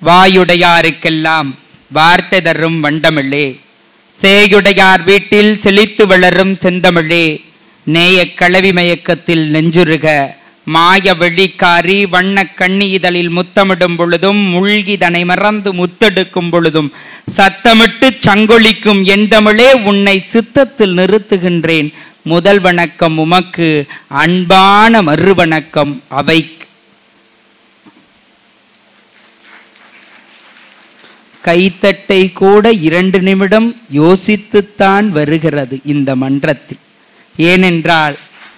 வாயுடையாருக்கெல்லாம் வார்த்தை தரும் வண்டமிழே சேயுடையார் வீட்டில் செழித்து வளரும் செந்தமிழே நேய களவி மயக்கத்தில் நெஞ்சுருக மாய வெளிக்காரி வண்ண கண்ணி இதழில் முத்தமிடும் பொழுதும் மூழ்கி தனை மறந்து முத்தெடுக்கும் பொழுதும் சத்தமிட்டு சங்கொலிக்கும் என் தமிழே உன்னை சித்தத்தில் நிறுத்துகின்றேன் முதல் வணக்கம் உமக்கு அன்பான மறு வணக்கம் அவை கைத்தட்டை கூட இரண்டு நிமிடம் யோசித்துத்தான் வருகிறது இந்த மன்றத்தில் ஏனென்றால்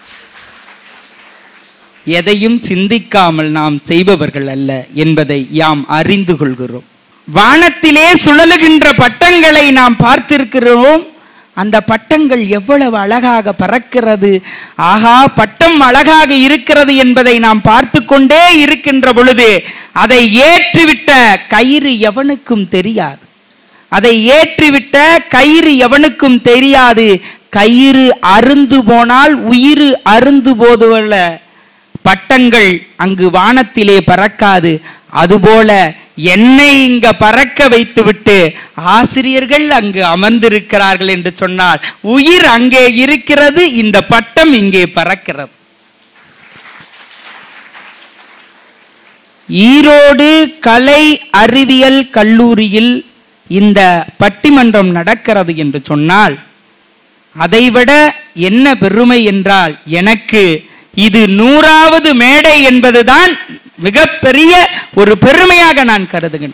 எதையும் சிந்திக்காமல் நாம் செய்பவர்கள் அல்ல என்பதை யாம் அறிந்து கொள்கிறோம் வானத்திலே சுழலுகின்ற பட்டங்களை நாம் பார்த்திருக்கிறோம் அந்த பட்டங்கள் எவ்வளவு அழகாக பறக்கிறது ஆகா பட்டம் அழகாக இருக்கிறது என்பதை நாம் பார்த்து கொண்டே இருக்கின்ற பொழுது அதை ஏற்றிவிட்ட கயிறு எவனுக்கும் தெரியாது அதை ஏற்றிவிட்ட கயிறு எவனுக்கும் தெரியாது கயிறு அருந்து போனால் உயிர் அருந்து போதுவல்ல பட்டங்கள் அங்கு வானத்திலே பறக்காது அதுபோல என்னை இங்க பறக்க வைத்துவிட்டு ஆசிரியர்கள் அங்கு அமர்ந்திருக்கிறார்கள் என்று சொன்னால் உயிர் அங்கே இருக்கிறது இந்த பட்டம் இங்கே பறக்கிறது ஈரோடு கலை அறிவியல் கல்லூரியில் இந்த பட்டிமன்றம் நடக்கிறது என்று சொன்னால் அதைவிட என்ன பெருமை என்றால் எனக்கு இது நூறாவது மேடை என்பதுதான் மிகப்பெரிய ஒரு பெருமையாக நான் கருதுகிறேன்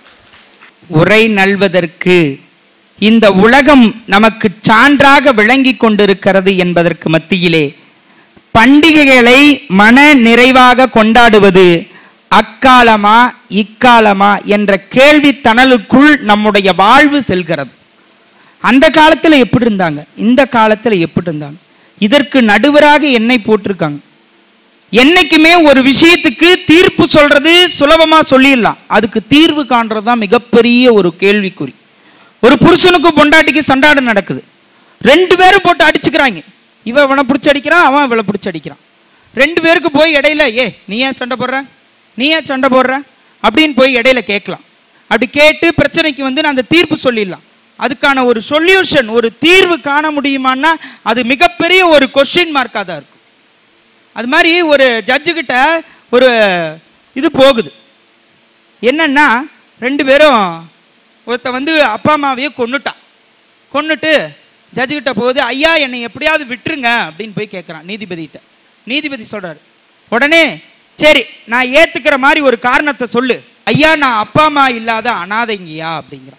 உரை நல்வதற்கு இந்த உலகம் நமக்கு சான்றாக விளங்கி கொண்டிருக்கிறது என்பதற்கு மத்தியிலே பண்டிகைகளை மன நிறைவாக கொண்டாடுவது அக்காலமா இக்காலமா என்ற கேள்வி தணலுக்குள் நம்முடைய வாழ்வு செல்கிறது அந்த காலத்துல எப்படி இருந்தாங்க இந்த காலத்துல எப்படி இருந்தாங்க இதற்கு நடுவராக என்னை போட்டிருக்காங்க என்னைக்குமே ஒரு விஷயத்துக்கு தீர்ப்பு சொல்றது சுலபமா சொல்லிடலாம் அதுக்கு தீர்வு காண்றது தான் மிகப்பெரிய ஒரு கேள்விக்குறி ஒரு புருஷனுக்கும் பொண்டாட்டிக்கு சண்டாடு நடக்குது ரெண்டு பேரும் போட்டு அடிச்சுக்கிறாங்க இவன் அவனை பிடிச்சி அடிக்கிறான் அவன் இவளை பிடிச்சி அடிக்கிறான் ரெண்டு பேருக்கு போய் இடையில ஏ நீ ஏன் சண்டை போடுற நீ ஏன் சண்டை போடுற அப்படின்னு போய் இடையில கேட்கலாம் அப்படி கேட்டு பிரச்சனைக்கு வந்து நான் அந்த தீர்ப்பு சொல்லிடலாம் அதுக்கான ஒரு சொல்யூஷன் ஒரு தீர்வு காண முடியுமான்னா அது மிகப்பெரிய ஒரு கொஸ்டின் மார்க்காக தான் இருக்கும் அது மாதிரி ஒரு ஜட்ஜு கிட்ட ஒரு இது போகுது என்னன்னா ரெண்டு பேரும் ஒருத்த வந்து அப்பா அம்மாவையே கொன்னுட்டான் கொன்னுட்டு ஜட்ஜு கிட்ட போகுது ஐயா என்னை எப்படியாவது விட்டுருங்க அப்படின்னு போய் கேட்குறான் நீதிபதிகிட்ட நீதிபதி சொல்றாரு உடனே சரி நான் ஏத்துக்கிற மாதிரி ஒரு காரணத்தை சொல்லு ஐயா நான் அப்பா அம்மா இல்லாத அனாதைங்கய்யா அப்படிங்கிறான்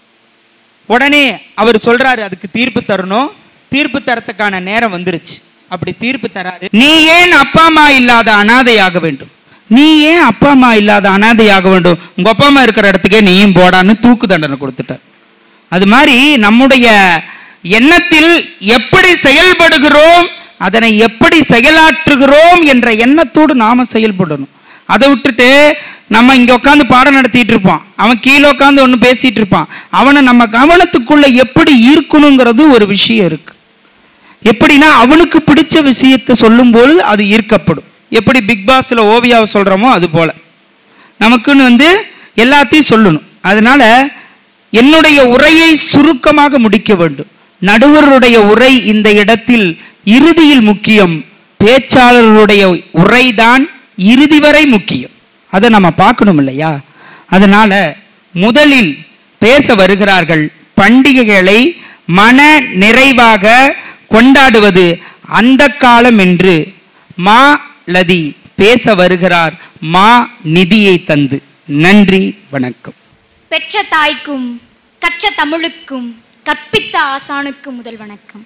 உடனே அவர் சொல்றாரு அதுக்கு தீர்ப்பு தரணும் தீர்ப்பு தரத்துக்கான நேரம் வந்துருச்சு அப்படி தீர்ப்பு தராரு நீ ஏன் அப்பா அம்மா இல்லாத அனாதையாக வேண்டும் நீ ஏன் அப்பா அம்மா இல்லாத அனாதையாக வேண்டும் உங்க அப்பா அம்மா இருக்கிற இடத்துக்கே நீயும் போடான்னு தூக்கு தண்டனை கொடுத்துட்டார் அது மாதிரி நம்முடைய எண்ணத்தில் எப்படி செயல்படுகிறோம் அதனை எப்படி செயலாற்றுகிறோம் என்ற எண்ணத்தோடு நாம செயல்படணும் அதை விட்டுட்டு நம்ம இங்க உட்காந்து பாடம் நடத்திட்டு இருப்பான் அவன் கீழே உட்காந்து ஒன்று பேசிட்டு இருப்பான் அவனை நம்ம கவனத்துக்குள்ள எப்படி ஈர்க்கணுங்கிறது ஒரு விஷயம் இருக்கு எப்படின்னா அவனுக்கு பிடிச்ச விஷயத்தை சொல்லும்போது அது ஈர்க்கப்படும் எப்படி பிக் பாஸ்ல ஓவியாவை சொல்றோமோ அது போல நமக்குன்னு வந்து எல்லாத்தையும் சொல்லணும் அதனால என்னுடைய உரையை சுருக்கமாக முடிக்க வேண்டும் நடுவருடைய உரை இந்த இடத்தில் இறுதியில் முக்கியம் பேச்சாளருடைய உரைதான் இறுதி வரை முக்கியம் அதை நம்ம பார்க்கணும் இல்லையா அதனால முதலில் பேச வருகிறார்கள் பண்டிகைகளை மன நிறைவாக கொண்டாடுவது அந்த காலம் என்று மா லதி பேச வருகிறார் மா நிதியை தந்து நன்றி வணக்கம் பெற்ற தாய்க்கும் கற்ற தமிழுக்கும் கற்பித்த ஆசானுக்கும் முதல் வணக்கம்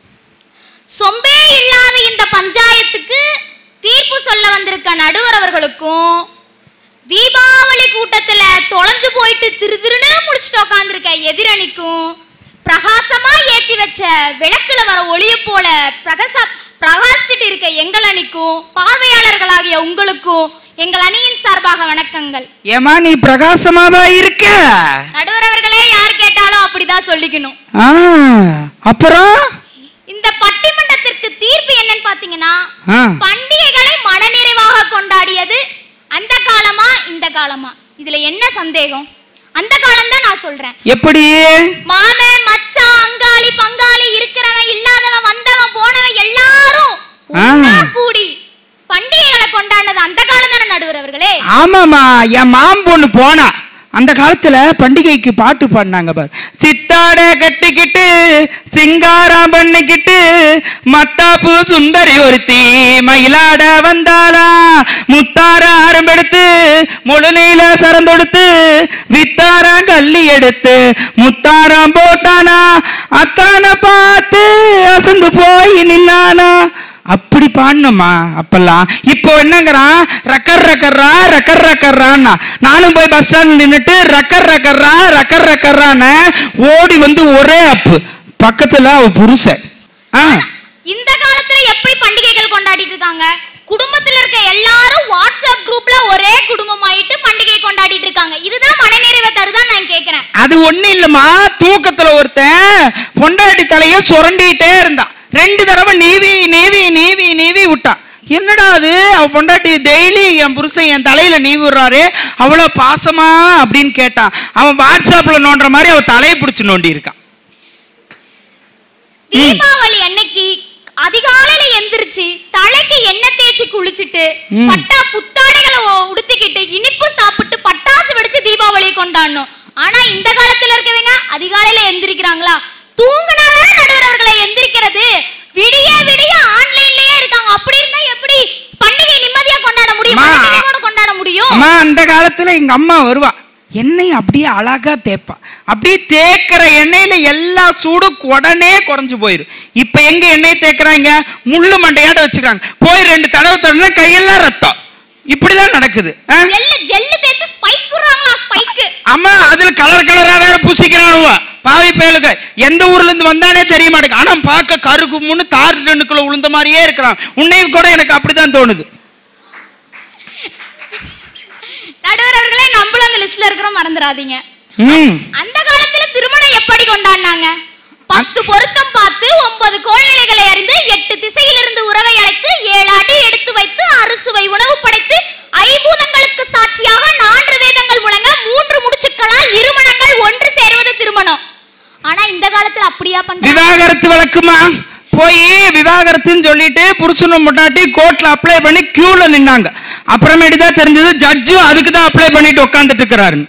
சொம்பே இல்லாத இந்த பஞ்சாயத்துக்கு தீர்ப்பு சொல்ல வந்திருக்க நடுவர் அவர்களுக்கும் தீபாவளி கூட்டத்துல தொலைஞ்சு போயிட்டு திரு திருன்னு முடிச்சுட்டு உட்காந்துருக்க எதிரணிக்கும் பிரகாசமா ஏத்தி வச்ச விளக்குல வர ஒளிய போல பிரகாச பிரகாசிச்சுட்டு இருக்க எங்கள் அணிக்கும் பார்வையாளர்களாகிய உங்களுக்கும் எங்கள் அணியின் சார்பாக வணக்கங்கள் ஏமா நீ பிரகாசமாவா இருக்க நடுவர் அவர்களே யார் கேட்டாலும் அப்படிதான் சொல்லிக்கணும் ஆ, அப்புறம் இந்த பட்டிமன்றத்திற்கு தீர்ப்பு என்னன்னு பாத்தீங்கன்னா ஆ, பண்டிகைகளை மனநிறைவாக கொண்டாடியது அந்த காலமா இந்த காலமா இதுல என்ன சந்தேகம் சந்தேகம் அந்த காலம் தான் நான் சொல்றேன் எப்படி மாமன் மச்சான் அங்காளி பங்காளி இருக்கிறவன் இல்லாதவன் வந்தவன் போனவன் எல்லாரும் ஆ. ஒண்ணா கூடி பண்டிகைகளை கொண்டாடினது அந்த காலம் தானே நடுவர் அவர்களே ஆமாமா என் மாம் பொண்ணு போனா அந்த காலத்துல பண்டிகைக்கு பாட்டு பாடினாங்க பாரு சித்தாட கட்டிக்கிட்டு சிங்காரம் பண்ணிக்கிட்டு மத்தாப்பு சுந்தரி ஒருத்தி மயிலாட வந்தாளா முத்தார ஆரம்பெடுத்து முழுநீல சரந்தொடுத்து வித்தாரம் கள்ளி எடுத்து முத்தாரம் போட்டானா அத்தான பார்த்து அசந்து போய் நின்னானா அப்படி பாடணுமா அப்பெல்லாம் இப்போ என்னங்கிறான் ரக்கர் ரக்கர்ரா ரக்கர் ரக்கர்ரான்னா நானும் போய் பஸ் ஸ்டாண்ட் நின்னுட்டு ரக்கர் ரக்கர்ரா ரக்கர் ரக்கர்ரான்னு ஓடி வந்து ஒரே அப்பு பக்கத்துல அவ புருஷன் ஆ இந்த காலத்துல எப்படி பண்டிகைகள் கொண்டாடிட்டு இருக்காங்க குடும்பத்துல இருக்க எல்லாரும் வாட்ஸ்அப் குரூப்ல ஒரே குடும்பமாயிட்டு பண்டிகை கொண்டாடிட்டு இருக்காங்க இதுதான் மனநிறைவை தருதான் நான் கேக்குறேன் அது ஒண்ணு இல்லம்மா தூக்கத்துல ஒருத்தன் பொண்டாட்டி தலைய சுரண்டிட்டே இருந்தான் ரெண்டு தடவை நீவி நீவி நீவி நீவி விட்டான் என்னடா அது அவ பொண்டாட்டி டெய்லி என் புருஷன் என் தலையில நீவி விடுறாரு அவ்வளவு பாசமா அப்படின்னு கேட்டான் அவன் வாட்ஸ்அப்ல நோண்டுற மாதிரி அவ தலையை பிடிச்சு நோண்டி இருக்கான் தீபாவளி அன்னைக்கு அதிகாலையில எந்திரிச்சு தலைக்கு எண்ணெய் தேய்ச்சி குளிச்சுட்டு ம். பட்டா புத்தாடைகளை ஒ- உடுத்திக்கிட்டு இனிப்பு சாப்பிட்டு பட்டாசு வெடிச்சு தீபாவளியை கொண்டாடணும் ஆனா இந்த காலத்துல இருக்கவங்க அதிகாலையில எந்திரிக்கிறாங்களா தூங்குனாதானே நடுவர் அவர்களை எந்திரிக்கிறது விடிய விடிய ஆன்லைன்லயே இருக்காங்க அப்படி இருந்தா எப்படி பண்டிகை நிம்மதியா கொண்டாட முடியும் அம்மா. மனநிறைவோட கொண்டாட முடியும் அம்மா அந்த காலத்துல எங்க அம்மா வருவா எண்ணெய் அப்படியே அழகா தேய்ப்பா அப்படியே தேய்க்கிற எண்ணெயில எல்லா சூடும் உடனே குறைஞ்சு போயிரும் இப்ப எங்க எண்ணெய் தேய்க்கிறாங்க முள்ளு மண்டையாட வச்சுக்கிறாங்க போய் ரெண்டு தடவை தடவை கையெல்லாம் ரத்தம் இப்படிதான் நடக்குது ஆ? ஜெல்லு ஜெல்லு தேய்ச்சு ஸ்பைக் விடுறாங்களா ஸ்பைக்கு அம்மா அதுல கலர் கலரா வேற பூசிக்கிறானுவ பாவி பயலுக எந்த ஊர்ல இருந்து வந்தானே தெரிய மாட்டேங்குது ஆனா பார்க்க கருக்கு முன்னு தார் டன்னுக்குள்ள உளுந்த மாதிரியே இருக்கிறான் உன்னையும் கூட எனக்கு அப்படிதான் தோணுது நடுவர் அவர்களே நம்மளும் அந்த லிஸ்ட்ல இருக்கிறோம் மறந்துடாதீங்க ம் அந்த காலத்துல திருமணம் எப்படி கொண்டாடினாங்க பத்து பொருத்தம் பார்த்து ஒன்பது கோள்நிலைகளை அறிந்து எட்டு திசையிலிருந்து உறவை அழைத்து ஏழு அடி எடுத்து வைத்து அறுசுவை உணவு படைத்து ஐபூதங்களுக்கு சாட்சியாக நான்கு வேதங்கள் முழங்க மூன்று முடிச்சுக்களால் இருமணங்கள் ஒன்று சேருவது திருமணம் ஆனா இந்த காலத்துல அப்படியா பண்றாங்க விவாகரத்து வழக்குமா போய் விவாகரத்துன்னு சொல்லிட்டு புருஷனும் முட்டாட்டி கோர்ட்ல அப்ளை பண்ணி கியூல நின்னாங்க அப்புறமேட்டு தான் தெரிஞ்சது ஜட்ஜும் அதுக்கு தான் அப்ளை பண்ணிட்டு உட்காந்துட்டு இருக்கிறாரு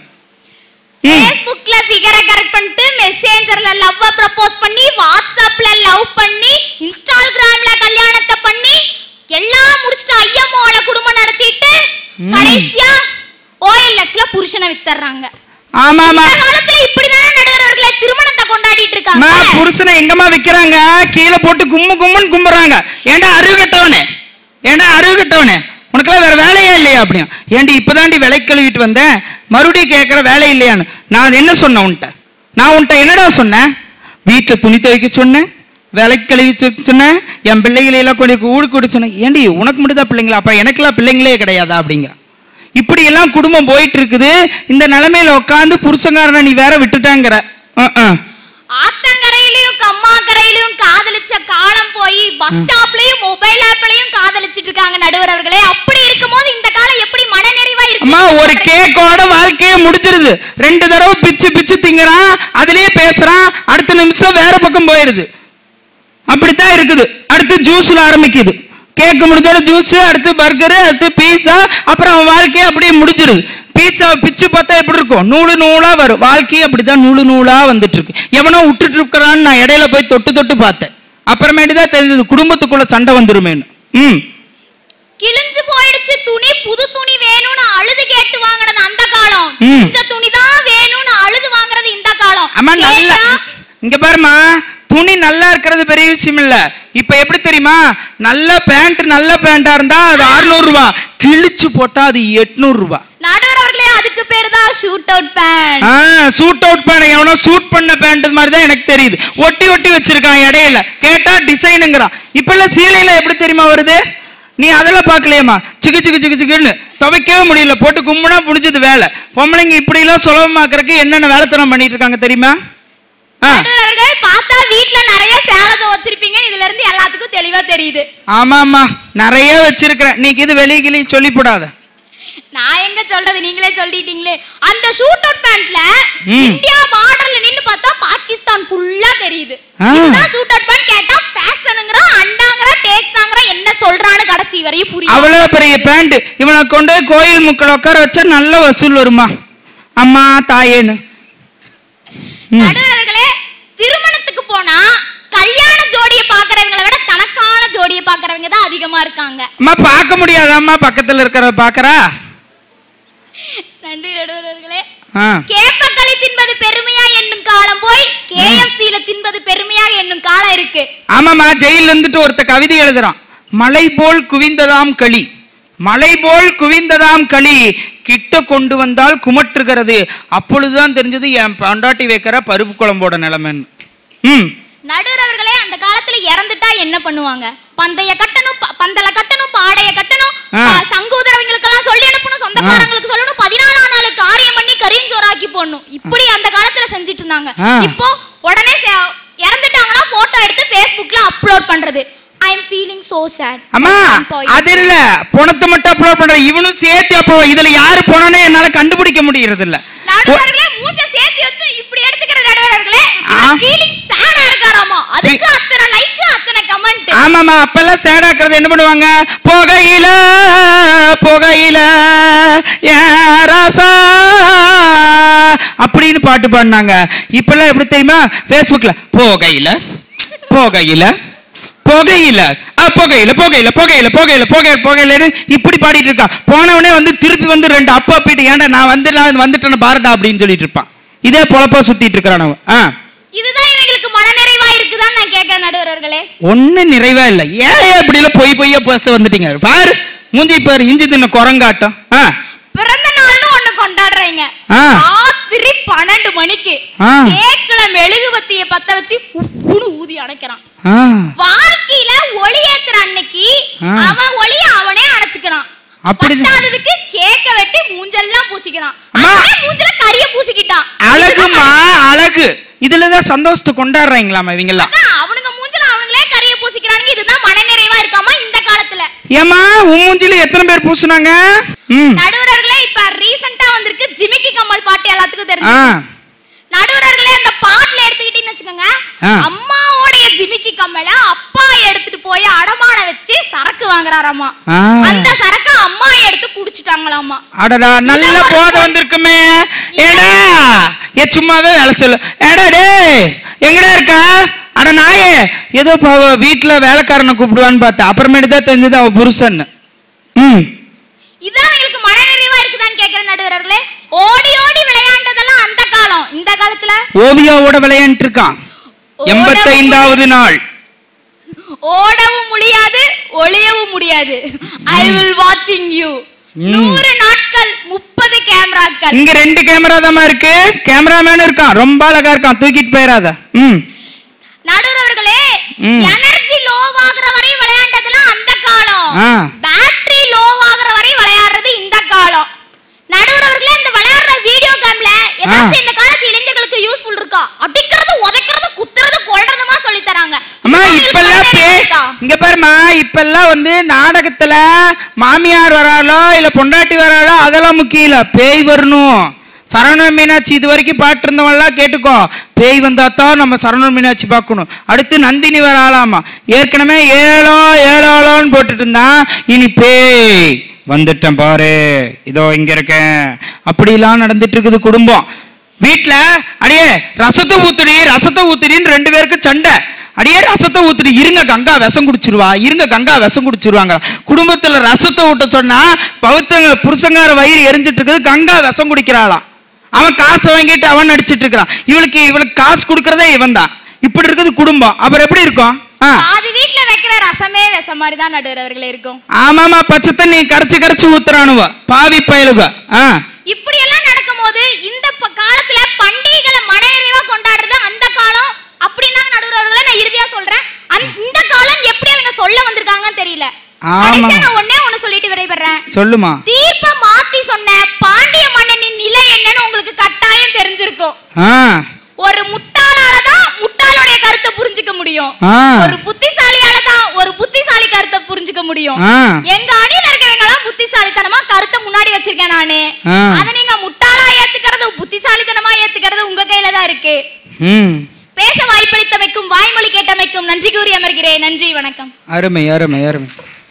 ஃபேஸ்புக்ல ஃபிகரை கரெக்ட் பண்ணிட்டு மெசேஞ்சர்ல லவ்வ ப்ரப்போஸ் பண்ணி வாட்ஸ்அப்ல லவ் பண்ணி இன்ஸ்டாகிராம்ல கல்யாணத்தை பண்ணி எல்லாம் முடிச்சிட்டு ஐயம்மாவோட குடும்பம் நடத்திட்டு கடைசியா ஓஎல்எக்ஸ்ல புருஷனை வித்தர்றாங்க ஆமாமா இந்த காலத்துல இப்படிதானே நடுவர்களே திருமணத்தை கொண்டாடிட்டு அம்மா இருக்காங்க புருஷனை எங்கம்மா விக்கிறாங்க கீழே போட்டு கும்மு கும்முன்னு கும்புறாங்க ஏன்டா அறிவு கட்டவனே ஏன்டா அறிவு கட்டவனே உனக்கெல்லாம் வேற வேலையே இல்லையா அப்படியும் ஏண்டி இப்பதாண்டி விலை கழுவிட்டு வந்தேன் மறுபடியும் கேட்குற வேலை இல்லையான்னு நான் என்ன சொன்னேன் உன்கிட்ட நான் உன்கிட்ட என்னடா சொன்னேன் வீட்டில் துணி துவைக்க சொன்னேன் விலைக்கு கழுவி சொ- சொன்னேன் என் பிள்ளைகளை எல்லாம் கொஞ்சம் ஊடு கூட சொன்னேன் ஏண்டி உனக்கு மட்டும்தான் பிள்ளைங்களா அப்ப எனக்கெல்லாம் பிள்ளைங்களே கிடையாதா அப்படிங்கிற இப்படி எல்லாம் குடும்பம் போயிட்டு இருக்குது இந்த நிலைமையில உட்காந்து புருஷங்காரனை நீ வேற விட்டுட்டாங்கிற அஹ் அஹ். ஆத்தங்கரையிலயும் கம்மாக்கரையிலயும் காதலிச்ச காலம் போய் பஸ் ஸ்டாப்லயும் மொபைல் ஆப்லயும் காதலிச்சிட்டு இருக்காங்க நடுவர் அவர்களே அப்படி இருக்கும்போது இந்த காலம் எப்படி மனநிறைவா இருக்கு அம்மா ஒரு கேக்கோட வாழ்க்கையே முடிஞ்சிருது ரெண்டு தடவை பிச்சு பிச்சு திங்கறான் அதுலயே பேசுறான் அடுத்த நிமிஷம் வேற பக்கம் போயிருது அப்படித்தான் இருக்குது அடுத்து ஜூஸ்ல ஆரம்பிக்குது கேக் முடிஞ்சோட ஜூஸ் அடுத்து பர்கரு அடுத்து பீஸா அப்புறம் அவன் வாழ்க்கையே அப்படியே முடிஞ்சிருது பீஸாவை பிச்சு பார்த்தா எப்படி இருக்கும் நூலு நூலா வரும் வாழ்க்கையே அப்படித்தான் நூலு நூலா வந்துட்டு இருக்கு எவனோ விட்டுட்டு இருக்கிறான்னு நான் இடையில போய் தொட்டு தொட்டு பார்த்தேன் அப்புறமேட்டு தான் தெரிஞ்சது குடும்பத்துக்குள்ள சண்டை வந்துருமேன்னு ம் கிழிஞ்சு போயிடுச்சு துணி புது துணி வேணும்னு அழுது கேட்டு வாங்குறது அந்த காலம் ம். இந்த துணி தான் வேணும்னு அழுது வாங்குறது இந்த காலம் அம்மா நல்லா கேட்டா, இங்க பாருமா துணி நல்லா இருக்கிறது பெரிய விஷயம் இல்ல இப்ப எப்படி தெரியுமா நல்ல பேண்ட் நல்ல பேண்டா இருந்தா அது 600 ரூபாய் கிழிச்சு போட்டா அது 800 ரூபாய் நடுவர் அவர்களே அதுக்கு பேரு தான் shoot out pant suit out பண்ண எவனோ சூட் பண்ண பேண்ட் மாதிரி தான் எனக்கு தெரியுது ஒட்டி ஒட்டி வச்சிருக்கான் இடையில கேட்டா டிசைனுங்கிறான் இப்ப எல்லாம் சீலையில எப்படி தெரியுமா வருது நீ அதெல்லாம் பார்க்கலையேம்மா சிக்கு சிக்கு சிக்கு சிக்குன்னு துவைக்கவே முடியல போட்டு கும்முனா முடிஞ்சது வேலை பொம்பளைங்க இப்படி எல்லாம் சுலபமாக்குறதுக்கு என்னென்ன வேலைத்தனம் பண்ணிட்டு இருக்காங்க தெரியுமா ஆ நடுவர் அவர்கள் பார்த்தா வீட்ல நிறைய சேலத்தை வச்சிருப்பீங்க இதுல இருந்து எல்லாத்துக்கும் தெளிவா தெரியுது ஆமாம்மா நிறைய வச்சிருக்கிறேன் நீக்கு இது வெளியே கிளி சொல்லி போடாத நான் எங்க சொல்றது நீங்களே சொல்லிட்டீங்களே அந்த ஷூட் அவுட் பேண்ட்ல ம். இந்தியா பார்டர்ல நின்னு பார்த்தா பாகிஸ்தான் ஃபுல்லா தெரியுது ஆ. இதுதான் ஷூட் அவுட் பேண்ட் கேட்டா ஃபேஷனுங்கறா அண்டாங்கறா டேக்ஸாங்கறா என்ன சொல்றான்னு கடைசி வரையும் புரியல அவ்வளவு பெரிய பேண்ட் இவனை கொண்டு போய் கோயில் முக்கள் உட்கார வச்சா நல்ல வசூல் வருமா அம்மா தாயேன்னு ம். நடுவர்களே திருமணத்துக்கு போனா கல்யாண ஜோடியை பாக்குறவங்களை விட தனக்கான ஜோடியை பாக்குறவங்க தான் அதிகமா இருக்காங்க அம்மா பார்க்க முடியாதாம்மா பக்கத்துல இருக்கிறத பாக்குறா நன்றி நடுவர்களே ஆ கேப்பக்களி தின்பது பெருமையா என்னும் காலம் போய் கேஎஃப்சில தின்பது பெருமையாக என்னும் காலம் இருக்கு ஆமாம்மா ஜெயில இருந்துட்டு ஒருத்த கவிதை எழுதுறான் மலை போல் குவிந்ததாம் களி மலை போல் குவிந்ததாம் களி கிட்ட கொண்டு வந்தால் குமற்றுகிறது அப்பொழுதுதான் தெரிஞ்சது என் பண்டாட்டி வைக்கிற பருப்பு குழம்போட நிலைமைன்னு ம் நடுவர்களே அந்த காலத்துல இறந்துட்டா என்ன பண்ணுவாங்க பந்தய கட்டணும் ப- பந்தல கட்டணும் பாடைய கட்டணும் ஆ. ப- சங்கோதரவங்களுக்கு எல்லாம் சொல்லி அனுப்பணும் சொந்தக்காரங்களுக்கு சொல்லணும் பதினாலாம் நாள் காரியம் பண்ணி கரியஞ்சோறாக்கி போடணும் இப்படி அந்த காலத்துல செஞ்சுட்டு இருந்தாங்க ஆ. இப்போ உடனே செ- இறந்துட்டாங்கன்னா போட்டோ எடுத்து Facebookல அப்லோட் பண்றது I am feeling so sad அம்மா அது இல்ல பணத்தை மட்டும் அப்லோட் பண்ற இவனும் சேர்த்து அப்போ இதுல யாரு போனோன்னே என்னால கண்டுபிடிக்க முடியறது இல்ல நடுவர்களே மூஞ்ச சேர்த்து வச்சு இப்படி எடுத்துக்கிற நடுவர்களே ஆ. ஃபீலிங் சேடா இருக்காராமா அதுக்கு அத்தனை லைக் அத்தனை கமெண்ட் ஆமாமா அப்பெல்லாம் சேடாக்குறது என்ன பண்ணுவாங்க புகையில புகையில ஏன் ராசா அப்படின்னு பாட்டு பாடினாங்க இப்பெல்லாம் எப்படி தெரியுமா Facebookல புகையில புகையில புகையில ஆ, புகையில புகையில புகையில புகையில புகையில புகையில இப்படி பாடிட்டு இருக்கான் போனவனே வந்து திருப்பி வந்து ரெண்டு அப்பா போயிட்டு ஏன்டா நான் வந்து நான் வந்துட்டேன்னு பாருடா அப்படின்னு சொல்லிட்டு இருப்பான் இதே பொழப்பா சுத்திட்டு இருக்கிறான் அவன் ஆ இதுதான் இவங்களுக்கு மனநிறைவா இருக்குதான்னு நான் கேட்கிறேன் நடுவர்களே ஒண்ணு நிறைவா இல்ல ஏன் இப்படி எல்லாம் பொய் பொய்யா பேச வந்துட்டீங்க பாரு மூஞ்சி பாரு இஞ்சி தின்ன குரங்காட்டம் ஆ, பிறந்த நாள்னு ஒண்ணு கொண்டாடுறீங்க ஆ. ராத்திரி பன்னெண்டு மணிக்கு ஆ. கேக்குல மெழுகுபத்திய பத்த வச்சு உப்புன்னு ஊதி அணைக்கிறான் ஆ. வாழ்க்கையில ஒளி ஏத்துற அன்னைக்கு ஆ. அவன் ஒளிய அவனே அணைச்சுக்கிறான் அப்படி- பத்தாததுக்கு கேக்க வெட்டி மூஞ்செல்லாம் பூசிக்கிறான் அம்மா. அவனே மூஞ்சல கரிய பூசிக்கிட்டான் அழகுமா அழகு இதுலதான் சந்தோஷத்தை கொண்டாடுறாங்களாமா இவங்கெல்லாம் அதான் அவனுங்க மூஞ்சல அவனுங்களே கரிய பூசிக்கிறானுங்க இதுதான் மனநிறைவா இருக்காமா இந்த காலத்துல ஏமா உன் மூஞ்சில எத்தனை பேர் பூசுனாங்க ம் நடுவர்களே இப்ப ரீசெண்டா வந்திருக்கு ஜிமிக்கி கம்மல் பாட்டு எல்லாத்துக்கும் ஆ தெரிஞ்சு நடுவர்களே அந்த பாட்டுல எடுத்துக்கிட்டீங்கன்னு வச்சுக்கோங்க ஆ. அம்மாவோடைய ஜிமிக்கி கம்மல அப்பா எடுத்துட்டு போய் அடமான வச்சு சரக்கு வாங்குறாராமா ஆ. அந்த சரக்கு அம்மா எடுத்து குடிச்சிட்டாங்களாமா அடடா நல்ல போதை வந்திருக்குமே ஏடா ஏ சும்மாவே வேலை சொல்லு ஏடா டேய் எங்கடா இருக்கா அட நாயே ஏதோ பாவ வீட்டுல வேலைக்காரனை கூப்பிடுவான்னு பார்த்தேன் அப்புறமேட்டு தான் தெரிஞ்சது அவ புருஷன் ம் இதான் எங்களுக்கு மனநிறைவா இருக்குதான்னு கேக்குற நடுவர்களே ஓடி ஓடி விளையாண்டதெல்லாம் அந்த காலம் இந்த காலத்துல ஓவியாவோட விளையாண்டு இருக்கான் எண்பத்தைந்தாவது நாள் ஓடவும் முடியாது ஒளியவும் முடியாது ஐ வில் வாட்சிங் யூ நூறு நாட்கள் முப்பது கேமராக்கள் இங்க ரெண்டு கேமரா தான் இருக்கு கேமராமேன் இருக்கான் ரொம்ப அழகா இருக்கான் தூக்கிட்டு போயிடாத ம் நடுவர்களே ம். எனர்ஜி லோ ஆகுற வரை விளையாண்டதெல்லாம் அந்த காலம் ஆ. பேட்டரி லோ ஆகுற வரை விளையாடுறது இந்த காலம் நடுவர்களே இந்த விளையாடுற வீடியோ கேம்ல ஏதாச்சும் இந்த காலத்து இளைஞர்களுக்கு யூஸ்ஃபுல் இருக்கா அடிக்கிறது உதைக்கிறது குத்துறது கொல்றதுமா சொல்லி தராங்க அம்மா இதுதான் இப்பெல்லாம் உங்களுக்கு பே இருக்கா? இங்க பாருமா இப்பெல்லாம் வந்து நாடகத்துல மாமியார் வராளோ இல்ல பொண்டாட்டி வராளோ அதெல்லாம் முக்கியம் இல்ல பேய் வரணும் சரவண மீனாட்சி இது வரைக்கும் பாட்டு இருந்தவன்லாம் கேட்டுக்கோ பேய் வந்தா தான் நம்ம சரவண மீனாட்சி பார்க்கணும் அடுத்து நந்தினி வராளாமா ஏற்கனவே ஏழோ ஏழோலோன்னு போட்டுட்டு இருந்தான் இனி பேய் வந்துட்டேன் பாரு இதோ இங்க இருக்கேன் அப்படிலாம் நடந்துட்டு இருக்குது குடும்பம் வீட்ல அடியே ரசத்தை ஊத்துடி ரசத்தை ஊத்துடின்னு ரெண்டு பேருக்கு சண்டை அடியே ரசத்தை ஊத்துடி இருங்க கங்கா விஷம் குடிச்சிருவா இருங்க கங்கா விஷம் குடிச்சிருவாங்க குடும்பத்துல ரசத்தை ஊட்ட சொன்னா பௌத்தங்க புருஷங்கார வயிறு எரிஞ்சிட்டு இருக்குது கங்கா விஷம் குடிக்கிறாளாம் அவன் காசு வாங்கிட்டு அவன் நடிச்சிட்டு இருக்கிறான் இவளுக்கு இவளுக்கு காசு கொடுக்கறதே இவன் தான் இப்படி இருக்குது குடும்பம் அப்புறம் எப்படி இருக்கும் ஆ பாதி வீட்ல வைக்கிற ரசமே விஷ மாதிரி தான் நடுவர்களே இருக்கும் ஆமாமா பச்சை தண்ணி கரைச்சு கரைச்சு ஊத்துறானுவ பாவி பயலுக ஆ இப்படி எல்லாம் நடக்கும்போது இந்த ப- காலத்துல பண்டிகைகளை மனநிறைவா கொண்டாடுறது அந்த காலம் அப்படின்னா நடுவர்களே நான் இறுதியா சொல்றேன் அந்த- இந்த காலம் எப்படி அவங்க சொல்ல வந்திருக்காங்கன்னு தெரியல ஆமா. கடைசியா நான் ஒண்ணே ஒண்ணு சொல்லிட்டு விடைபெறேன் சொல்லுமா தீர்ப்ப மாத்தி சொன்ன பாண்டிய மன்னனின் நிலை என்னன்னு உங்களுக்கு கட்டாயம் தெரிஞ்சிருக்கும் ஆ ஒரு முட்டாளால தான் முட்டாளுடைய கருத்தை புரிஞ்சுக்க முடியும் ஆ. ஒரு புத்திசாலியால தான் ஒரு புத்திசாலி கருத்தை புரிஞ்சுக்க முடியும் ஆ. எங்க அணியில இருக்கிறவங்க எல்லாம் புத்திசாலித்தனமா கருத்தை முன்னாடி வச்சிருக்கேன் நானு ஆ. அத நீங்க முட்டாளா ஏத்துக்கிறது புத்திசாலித்தனமா ஏத்துக்கிறது உங்க கையில தான் இருக்கு ம் பேச வாய்ப்பளித்தமைக்கும் வாய்மொழி கேட்டமைக்கும் நன்றி கூறி அமர்கிறேன் நன்றி வணக்கம் அருமை அருமை அருமை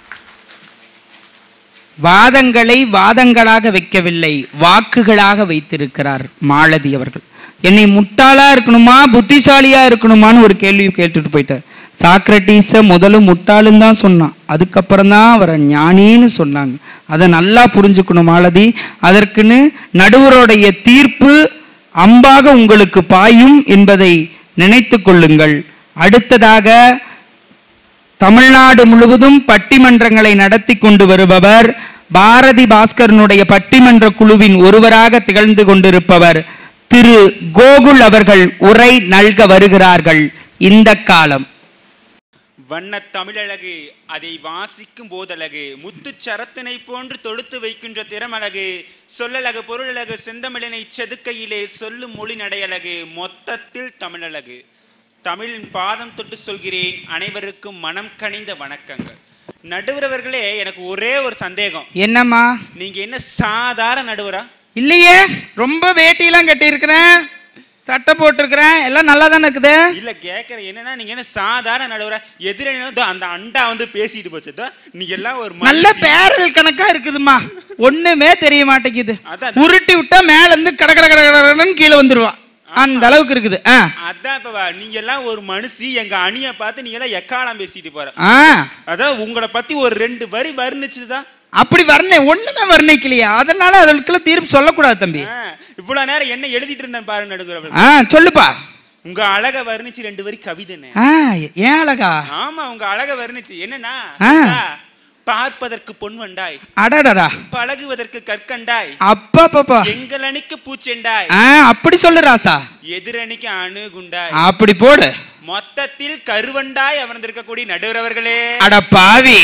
வாதங்களை வாதங்களாக வைக்கவில்லை வாக்குகளாக வைத்திருக்கிறார் மாலதி அவர்கள் என்னை முட்டாளா இருக்கணுமா புத்திசாலியா இருக்கணுமான்னு ஒரு கேள்வி கேட்டுட்டு போயிட்டார் சாக்ரட்டீஸ முதல்ல முட்டாளுன்னு தான் சொன்னான் அதுக்கப்புறம் தான் அவரை ஞானின்னு சொன்னாங்க அதை நல்லா புரிஞ்சுக்கணும் மாலதி அதற்குன்னு நடுவருடைய தீர்ப்பு அம்பாக உங்களுக்கு பாயும் என்பதை நினைத்து கொள்ளுங்கள் அடுத்ததாக தமிழ்நாடு முழுவதும் பட்டிமன்றங்களை நடத்தி கொண்டு வருபவர் பாரதி பாஸ்கரனுடைய பட்டிமன்ற குழுவின் ஒருவராக திகழ்ந்து கொண்டிருப்பவர் திரு கோகுல் அவர்கள் உரை நல்க வருகிறார்கள் இந்த காலம் வண்ணத் தமிழழகு அதை வாசிக்கும் போதழகு முத்துச் சரத்தினை போன்று தொடுத்து வைக்கின்ற திறமழகு சொல்லழகு பொருளழகு செந்தமிழனை செதுக்கையிலே சொல்லும் மொழி நடையழகு மொத்தத்தில் தமிழழகு தமிழின் பாதம் தொட்டு சொல்கிறேன் அனைவருக்கும் மனம் கனிந்த வணக்கங்கள் நடுவரவர்களே எனக்கு ஒரே ஒரு சந்தேகம் என்னம்மா நீங்க என்ன சாதாரண நடுவரா இல்லையே ரொம்ப வேட்டியெல்லாம் கட்டியிருக்கிறேன் சட்டை போட்டிருக்கிறேன் எல்லாம் நல்லா தானே இருக்குது இல்ல கேக்குற என்னன்னா நீங்க என்ன சாதாரண நடுவரா எதிரணி வந்து அந்த அண்டா வந்து பேசிட்டு போச்சுதா நீங்க எல்லாம் ஒரு நல்ல மனுஷி. பேரல் கணக்கா இருக்குதுமா ஒண்ணுமே தெரிய மாட்டேங்குது அதான். உருட்டி விட்டா மேல இருந்து கட கட கட கடன்னு கீழே வந்துருவா அந்த அளவுக்கு இருக்குது ஆ அதான் இப்ப வா, நீங்க எல்லாம் ஒரு மனுஷி எங்க அணிய பார்த்து நீங்க எல்லாம் எக்காலம் பேசிட்டு போற ஆ அதான் உங்களை பத்தி ஒரு ரெண்டு வரி வர்ணிச்சுதான் அப்படி வர்ணை ஒண்ணுமே வர்ணிக்கலையா அதனால அதுக்கெல்லாம் தீர்ப்பு சொல்லக்கூடாது தம்பி ஆ, இவ்வளவு நேரம் என்ன எழுதிட்டு இருந்தேன் பாருங்க நடுவர் ஆ சொல்லுப்பா உங்க அழக வர்ணிச்சு ரெண்டு வரி கவிதைன்னு ஆ ஏன் அழகா ஆமா உங்க அழக வர்ணிச்சு என்னன்னா ஆ. ஆ, பார்ப்பதற்கு பொன்வண்டாய் அடடடா பழகுவதற்கு கற்கண்டாய் அப்பா பாப்பா எங்கள் அணிக்கு பூச்செண்டாய் ஆ அப்படி சொல்லு ராசா எதிரணிக்கு அணுகுண்டாய் அப்படி போடு மொத்தத்தில் கருவண்டாய் அமர்ந்திருக்கக்கூடிய நடுவரவர்களே அட பாவி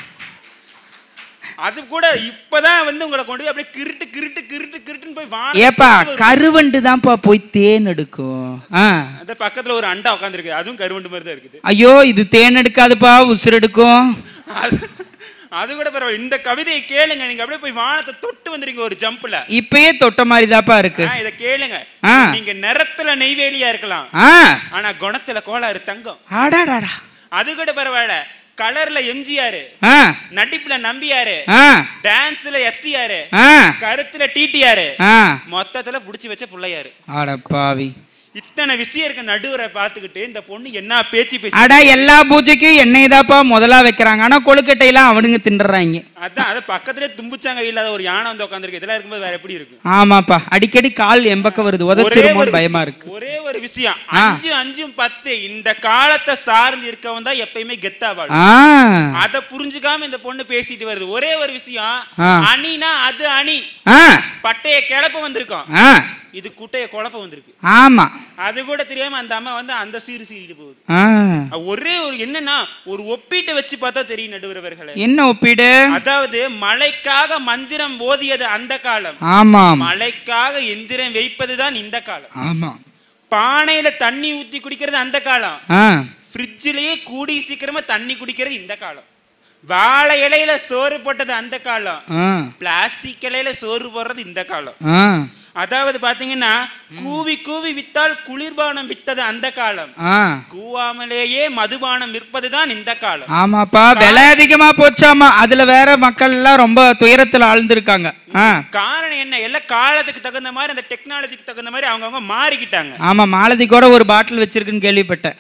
அது கூட இப்பதான் வந்து உங்களை கொண்டு போய் அப்படியே கிருட்டு கிருட்டு கிருட்டு கிருட்டுன்னு போய் வானம் ஏப்பா தொட்டு ஒரு- கருவண்டு தான்ப்பா போய் தேன் எடுக்கும் ஆ அந்த பக்கத்துல ஒரு அண்டா உட்காந்துருக்கு அதுவும் கருவண்டு மாதிரி தான் இருக்குது ஐயோ இது தேன் எடுக்காதுப்பா உசுர் எடுக்கும் அது அது கூட பரவாயில்ல இந்த கவிதையை கேளுங்க நீங்க அப்படியே போய் வானத்தை தொட்டு வந்துறீங்க ஒரு ஜம்ப்ல இப்பயே தொட்ட மாதிரி தான்ப்பா இருக்கு இத கேளுங்க ஆ. நீங்க நிறத்துல நெய்வேலியா இருக்கலாம் ஆ ஆனா குணத்துல கோளாறு தங்கம் அடாடாடா அது கூட பரவாயில்ல கலர்ல எம்ஜிஆர் ஆ நடிப்புல நம்பியாரு ஆ டான்ஸ்ல எஸ்டிஆர் ஆ கருத்துல டிடிஆர் ஆ மொத்தத்துல புடிச்சு வச்ச பிள்ளையாரு அட பாவி இத்தனை விஷயம் இருக்க நடுவரை பார்த்துக்கிட்டு இந்த பொண்ணு என்ன பேச்சு பேசி அட எல்லா பூஜைக்கும் எண்ணெய் தான்ப்பா முதலா வைக்கிறாங்க ஆனா கொழுக்கட்டையெல்லாம் அவனுங்க திண்டுறாங்க அதான் அது பக்கத்துல தும்புச்சாங்க இல்லாத ஒரு யானை வந்து உட்காந்துருக்கு இதெல்லாம் இருக்கும்போது வேற எப்படி இருக்கும் ஆமாப்பா அடிக்கடி கால் எம்பக்கம் வருது ஒரே உதச்சிருமோன்னு ஒரு பயமா விஷயம், இருக்கு ஒரே ஒரு விஷயம் ஆ. அஞ்சு அஞ்சும் பத்து இந்த காலத்தை சார்ந்து இருக்கவன் தான் எப்பயுமே கெத்தா வாழும் ஆ அத புரிஞ்சுக்காம இந்த பொண்ணு பேசிட்டு வருது ஒரே ஒரு விஷயம் ஆ. அணினா அது அணி ஆ பட்டைய கிளப்ப வந்திருக்கோம் ஆ இது குட்டைய குழப்ப வந்திருக்கு ஆமா அது கூட தெரியாம அந்த அம்மா வந்து அந்த சீரு சீரிட்டு போகுது ஆ ஒரே ஒரு என்னன்னா ஒரு ஒப்பீட்டை வச்சு பார்த்தா தெரியும் நடுவரவர்களே என்ன ஒப்பீடு அதாவது மழைக்காக மந்திரம் ஓதியது அந்த காலம் ஆமாம் மழைக்காக எந்திரம் வைப்பதுதான் இந்த காலம் ஆமா பானையில தண்ணி ஊத்தி குடிக்கிறது அந்த காலம் ஆ ஃப்ரிட்ஜிலேயே கூடி சீக்கிரமா தண்ணி குடிக்கிறது இந்த காலம் வாழை இலையில சோறு போட்டது அந்த காலம் ஆ பிளாஸ்டிக் இலையில சோறு போடுறது இந்த காலம் ஆ அதாவது பாத்தீங்கன்னா கூவி கூவி வித்தால் குளிர்பானம் வித்தது அந்த காலம் ஆ கூவாமலேயே மதுபானம் விற்பதுதான் இந்த காலம் ஆமாப்பா விலை அதிகமா போச்சாமா அதுல வேற மக்கள் எல்லாம் ரொம்ப துயரத்துல ஆழ்ந்திருக்காங்க ஆ காரணம் என்ன எல்லாம் காலத்துக்கு தகுந்த மாதிரி அந்த டெக்னாலஜிக்கு தகுந்த மாதிரி அவங்கவங்க மாறிக்கிட்டாங்க ஆமா மாலதி கூட ஒரு பாட்டில் வச்சிருக்குன்னு கேள்விப்பட்டேன்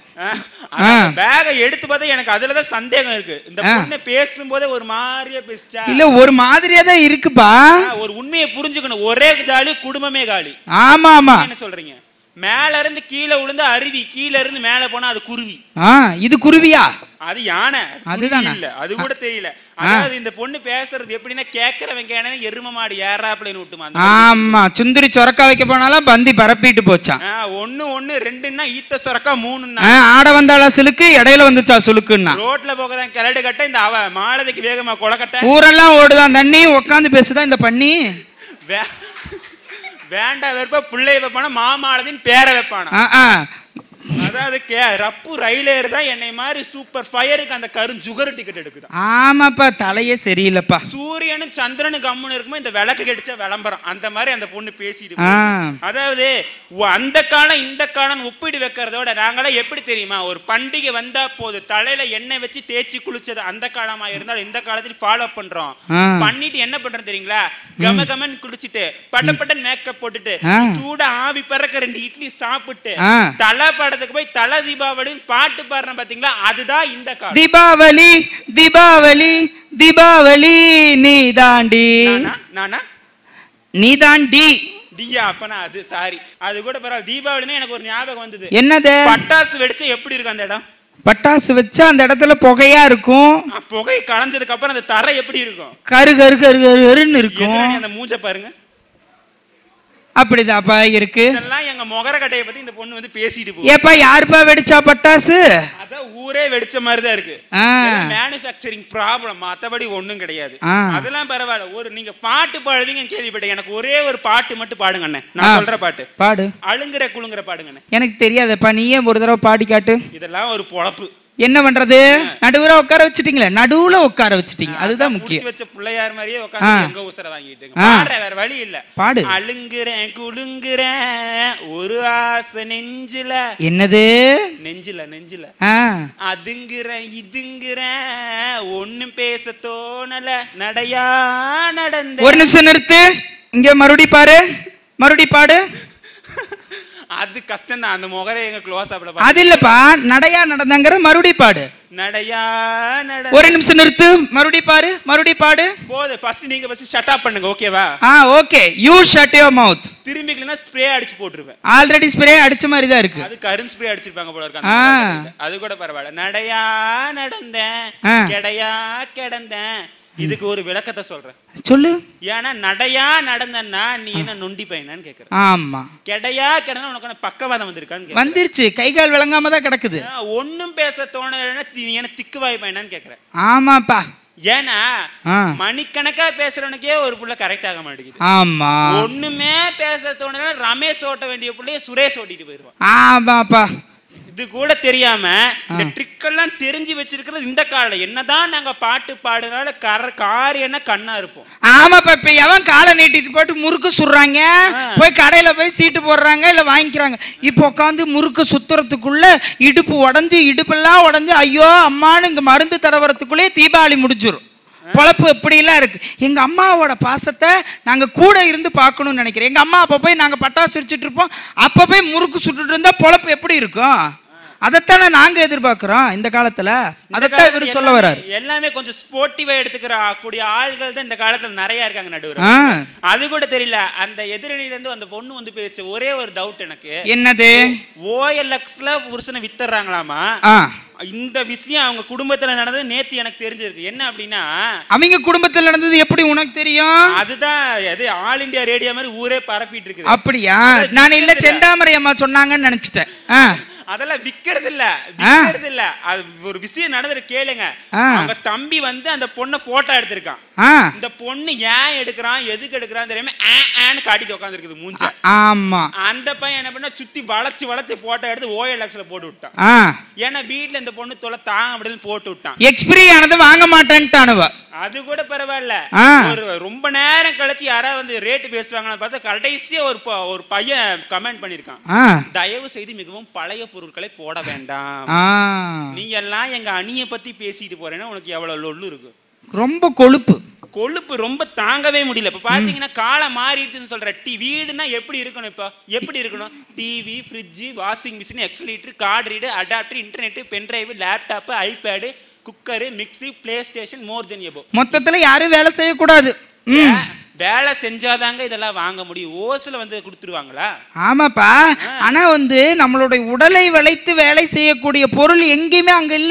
பேகை எடுத்து பார்த்தா எனக்கு அதுலதான் சந்தேகம் இருக்கு இந்த பொண்ணு பேசும்போதே ஒரு மாதிரியா பேசிச்சா இல்ல ஒரு மாதிரியா தான் இருக்குப்பா ஆ, ஒரு உண்மையை புரிஞ்சுக்கணும் ஒரே ஜாலி குடும்பமே காலி ஆமா ஆமா என்ன சொல்றீங்க மேல இருந்து கீழே விழுந்து அருவி கீழ இருந்து மேல போனா அது குருவி ஆ இது குருவியா அது யானை அது குருவி அதுதானா? இல்ல அது கூட தெரியல அதாவது இந்த பொண்ணு பேசுறது எப்படின்னா கேக்குறவன் கேன எரும மாடு ஏறாப்லன்னு விட்டுமா அந்த ஆமா சுந்தரி சொரக்கா வைக்க போனாலும் பந்தி பரப்பிட்டு போச்சான் ஆ, ஒண்ணு ஒண்ணு ரெண்டுன்னா ஈத்த சொரக்கா மூணுன்னா ஆ, ஆட வந்தாளா சிலுக்கு இடையில வந்துச்சா சுலுக்குன்னா ரோட்ல போகதான் கிளடு கட்ட இந்த அவ மாலதைக்கு வேகமா கொலக்கட்ட ஊரெல்லாம் ஓடுதான் தண்ணி உட்காந்து பேசுதான் இந்த பண்ணி வே- வேண்டா வெறுப்பா பிள்ளைய வைப்பானா மாமாலதின் பேரை வைப்பானா ஆ, ஆ. அதாவது கே ரப்பு ரயிலேர் தான் என்னை மாதிரி சூப்பர் ஃபயருக்கு அந்த கரும் ஜுகர் டிக்கெட் எடுக்குதான் ஆமாப்பா தலையே சரியில்லைப்பா சூரியனும் சந்திரனும் கம்முன்னு இருக்குமோ இந்த விளக்கு கடிச்ச விளம்பரம் அந்த மாதிரி அந்த பொண்ணு பேசிட்டு ஆ. போகுது. அதாவது உ- அந்த காலம் இந்த காலம் ஒப்பிடு வைக்கிறதோட நாங்களாம் எப்படி தெரியுமா ஒரு பண்டிகை வந்தா போது தலையில எண்ணெய் வச்சு தேய்ச்சி குளிச்சது அந்த காலமா இருந்தாலும் இந்த காலத்துல ஃபாலோ பண்றோம் ஆ. பண்ணிட்டு என்ன பண்றோம் தெரியுங்களா கம கமன் குளிச்சுட்டு பட்ட பட்டன் மேக்கப் போட்டுட்டு ஆ. சூட ஆவி பறக்க ரெண்டு இட்லி சாப்பிட்டு ஆ. தலை படத்துக்கு போய் தலை தீபாவளின்னு பாட்டு பாடுறேன் பாத்தீங்களா அதுதான் இந்த காலம் தீபாவளி தீபாவளி தீபாவளி நீ தாண்டி நானா? நானா நீ தாண்டி டியா அப்பனா அது சாரி அது கூட பரவாயில்ல தீபாவளினா எனக்கு ஒரு ஞாபகம் வந்தது என்னது பட்டாசு வெடிச்சா எப்படி இருக்கும் அந்த இடம் பட்டாசு வச்சா அந்த இடத்துல புகையா இருக்கும் அஹ் புகை கலைஞ்சதுக்கு அப்புறம் அந்த தரை எப்படி இருக்கும் கரு கரு கரு கரு கருன்னு இருக்கும் எதிராணி அந்த மூஞ்ச பாருங்க அப்படிதாப்பா இருக்கு இதெல்லாம் எங்க முகர கட்டையை பத்தி இந்த பொண்ணு வந்து பேசிட்டு போகுது ஏப்பா யாருப்பா வெடிச்சா பட்டாசு அதான் ஊரே வெடிச்ச மாதிரி தான் இருக்கு ஆ. மேனுஃபேக்சரிங் ப்ராப்ளம் மத்தபடி ஒண்ணும் கிடையாது ஆ. அதெல்லாம் பரவாயில்ல ஒரு நீங்க பாட்டு பாடுவீங்க கேள்விப்பட்டேன் எனக்கு ஒரே ஒரு பாட்டு மட்டும் பாடுங்க அண்ணே நான் ஆ. சொல்ற பாட்டு பாடு அழுங்குற குழுங்குற பாடுங்க அண்ணே எனக்கு தெரியாதப்பா நீயே ஒரு தடவை பாடி காட்டு இதெல்லாம் ஒரு பொழப்பு என்ன பண்றது நடுவுல உட்கார வச்சுட்டீங்களே நடுவுல உட்கார வச்சுட்டீங்க அதுதான் முக்கியம் புடிச்சு வச்ச பிள்ளையார் மாதிரியே ஆ. உட்காந்து எங்க உசர வாங்கிட்டு ஆ. பாடுற வேற வழி இல்ல பாடு. அழுங்குறேன் குலுங்குறேன் ஒரு ஆசை நெஞ்சில என்னது நெஞ்சில நெஞ்சில ஆ அதுங்குறேன் இதுங்குறேன் ஒண்ணும் பேச தோணல நடையா நடந்த ஒரு நிமிஷம் நிறுத்து இங்க மறுபடி பாரு மறுபடி பாடு அது கஷ்டம் தான் அந்த முகரை எங்க க்ளோஸ் ஆப்ல அது இல்லப்பா நடையா நடந்தாங்கிற மறுபடி பாடு நடையா நட ஒரு நிமிஷம் நிறுத்து மறுபடி பாரு மறுபடி பாடு போது ஃபர்ஸ்ட் நீங்க ஃபர்ஸ்ட் ஷட் அப் பண்ணுங்க ஓகேவா ஆ okay you shut your mouth திரும்பிக்கலன்னா ஸ்ப்ரே அடிச்சு போட்டுருவேன் ஆல்ரெடி ஸ்ப்ரே அடிச்ச மாதிரி தான் இருக்கு அது கரும்பு ஸ்ப்ரே அடிச்சிருப்பாங்க போல இருக்கு ஆ. அந்த மாதிரி. அது கூட பரவாயில்ல நடையா நடந்தேன் ஆ. கெடையா கிடந்தேன் இதுக்கு ஒரு விளக்கத்தை சொல்றேன் சொல்லு ஏன்னா நடையா நடந்தன்னா நீ என்ன நொண்டி பையனான்னு கேக்குற ஆமா கெடையா கிடந்தா உனக்கு என்ன பக்கவாதம் வந்திருக்கான்னு கேக்குற வந்துருச்சு கை கால் விளங்காம தான் கிடக்குது ஆ, ஒண்ணும் பேச தோணலைன்னா நீ என்ன திக்குவாய் பையனான்னு கேக்குற ஆமாப்பா ஏன்னா ஆ. மணிக்கணக்கா பேசுறவனுக்கே ஒரு புள்ள கரெக்ட் ஆக மாட்டேங்குது ஆமா ஒண்ணுமே பேச தோணல ரமேஷ் ஓட்ட வேண்டிய புள்ளைய சுரேஷ் ஓட்டிட்டு போயிருவான் ஆமாப்பா இது கூட தெரியாம இந்த ட்ரிக் எல்லாம் தெரிஞ்சு வச்சிருக்கிறது இந்த காலம் என்னதான் நாங்க பாட்டு பாடுனால கர காரியம்னா கண்ணா இருப்போம் ஆமாப்பா இப்ப எவன் காலை நீட்டிட்டு போட்டு முறுக்கு சுடுறாங்க போய் கடையில போய் சீட்டு போடுறாங்க இல்ல வாங்கிக்கிறாங்க இப்போ உட்காந்து முறுக்கு சுத்துறதுக்குள்ள இடுப்பு உடஞ்சு இடுப்பெல்லாம் உடஞ்சு ஐயோ அம்மான்னு இங்க மருந்து தடவறதுக்குள்ளே தீபாவளி முடிஞ்சிரும் பொழப்பு இப்படிலாம் இருக்கு எங்க அம்மாவோட பாசத்தை நாங்க கூட இருந்து பார்க்கணும்னு நினைக்கிறேன் எங்க அம்மா அப்ப போய் நாங்க பட்டாசு வச்சுட்டு இருப்போம் அப்ப போய் முறுக்கு சுட்டுட்டு இருந்தா பொழப்பு எப்படி இருக்கும் அதைத்தானே நாங்க எதிர்பார்க்கிறோம் இந்த காலத்துல இந்த அதைத்தான் காலத்துல இவர் சொல்ல எல்லாமே- வர்றாரு எல்லாமே கொஞ்சம் ஸ்போர்ட்டிவா எடுத்துக்கிற கூடிய ஆள்கள் தான் இந்த காலத்துல நிறைய இருக்காங்க நடுவர் ஆ அது கூட தெரியல அந்த எதிரணியில இருந்து அந்த பொண்ணு வந்து பேச ஒரே ஒரு டவுட் எனக்கு என்னது ஓஎல்எக்ஸ்ல புருஷனை வித்துறாங்களாமா ஆ இந்த விஷயம் அவங்க குடும்பத்துல நடந்தது நேத்து எனக்கு தெரிஞ்சிருக்கு என்ன அப்படின்னா அவங்க குடும்பத்தில் நடந்தது எப்படி உனக்கு தெரியும் அதுதான் எது ஆல் இந்தியா ரேடியோ மாதிரி ஊரே பரப்பிட்டு இருக்குது அப்படியா நான் இல்ல செண்டாமரை அம்மா சொன்னாங்கன்னு நினைச்சிட்டேன் ஆ அதெல்லாம் விக்கிறது இல்ல விக்கிறது இல்ல அது ஒரு விஷயம் நடந்துரு கேளுங்க ஆ. அவங்க தம்பி வந்து அந்த பொண்ணை போட்டோ எடுத்திருக்கான் ஆ இந்த பொண்ணு ஏன் எடுக்கிறான் எதுக்கு எடுக்கிறான் தெரியாம ஆ, ஆன்னு காட்டிட்டு உட்காந்துருக்குது மூஞ்ச ஆமா அந்த பையன் என்ன பண்ணா சுத்தி வளைச்சு வளைச்சு போட்டோ எடுத்து ஓஎல்எக்ஸ்ல போட்டு விட்டான் ஆ ஏன்னா வீட்ல இந்த பொண்ணு தொலை தாங்க அப்படின்னு போட்டு விட்டான் எக்ஸ்பிரி ஆனது வாங்க மாட்டேன்ட்டானுவ அது கூட பரவாயில்ல ஆ. ஒரு ரொம்ப நேரம் கழிச்சு யாராவது வந்து ரேட் பேசுவாங்கன்னு பார்த்தா கடைசியா ஒரு ப- ஒரு பையன் கமெண்ட் பண்ணிருக்கான் ஆ தயவு செய்து மிகவும் பழைய பொருட்களை போட வேண்டாம் ஆ நீ எல்லாம் எங்க அணியை பத்தி பேசிட்டு போறேன்னா உனக்கு எவ்வளவு லொல்லு இருக்கு ரொம்ப கொழுப்பு கொழுப்பு ரொம்ப தாங்கவே முடியல இப்ப பாத்தீங்கன்னா காலம் மாறிடுச்சுன்னு சொல்ற டி வீடுனா எப்படி இருக்கணும் இப்போ எப்படி இருக்கணும் டிவி ஃப்ரிட்ஜ் வாஷிங் மிஷின் எக்ஸலீட்டர் card reader adapter internet pendrive laptop iPad cooker mixie PlayStation more than எபோ மொத்தத்துல யாரும் வேலை செய்யக்கூடாது ம் வேலை செஞ்சாதாங்க இதெல்லாம் வாங்க முடியும் ஓசுல வந்து கொடுத்துருவாங்களா ஆமாப்பா ஆனா வந்து நம்மளுடைய உடலை வளைத்து வேலை செய்யக்கூடிய பொருள் எங்கேயுமே அங்க இல்லையே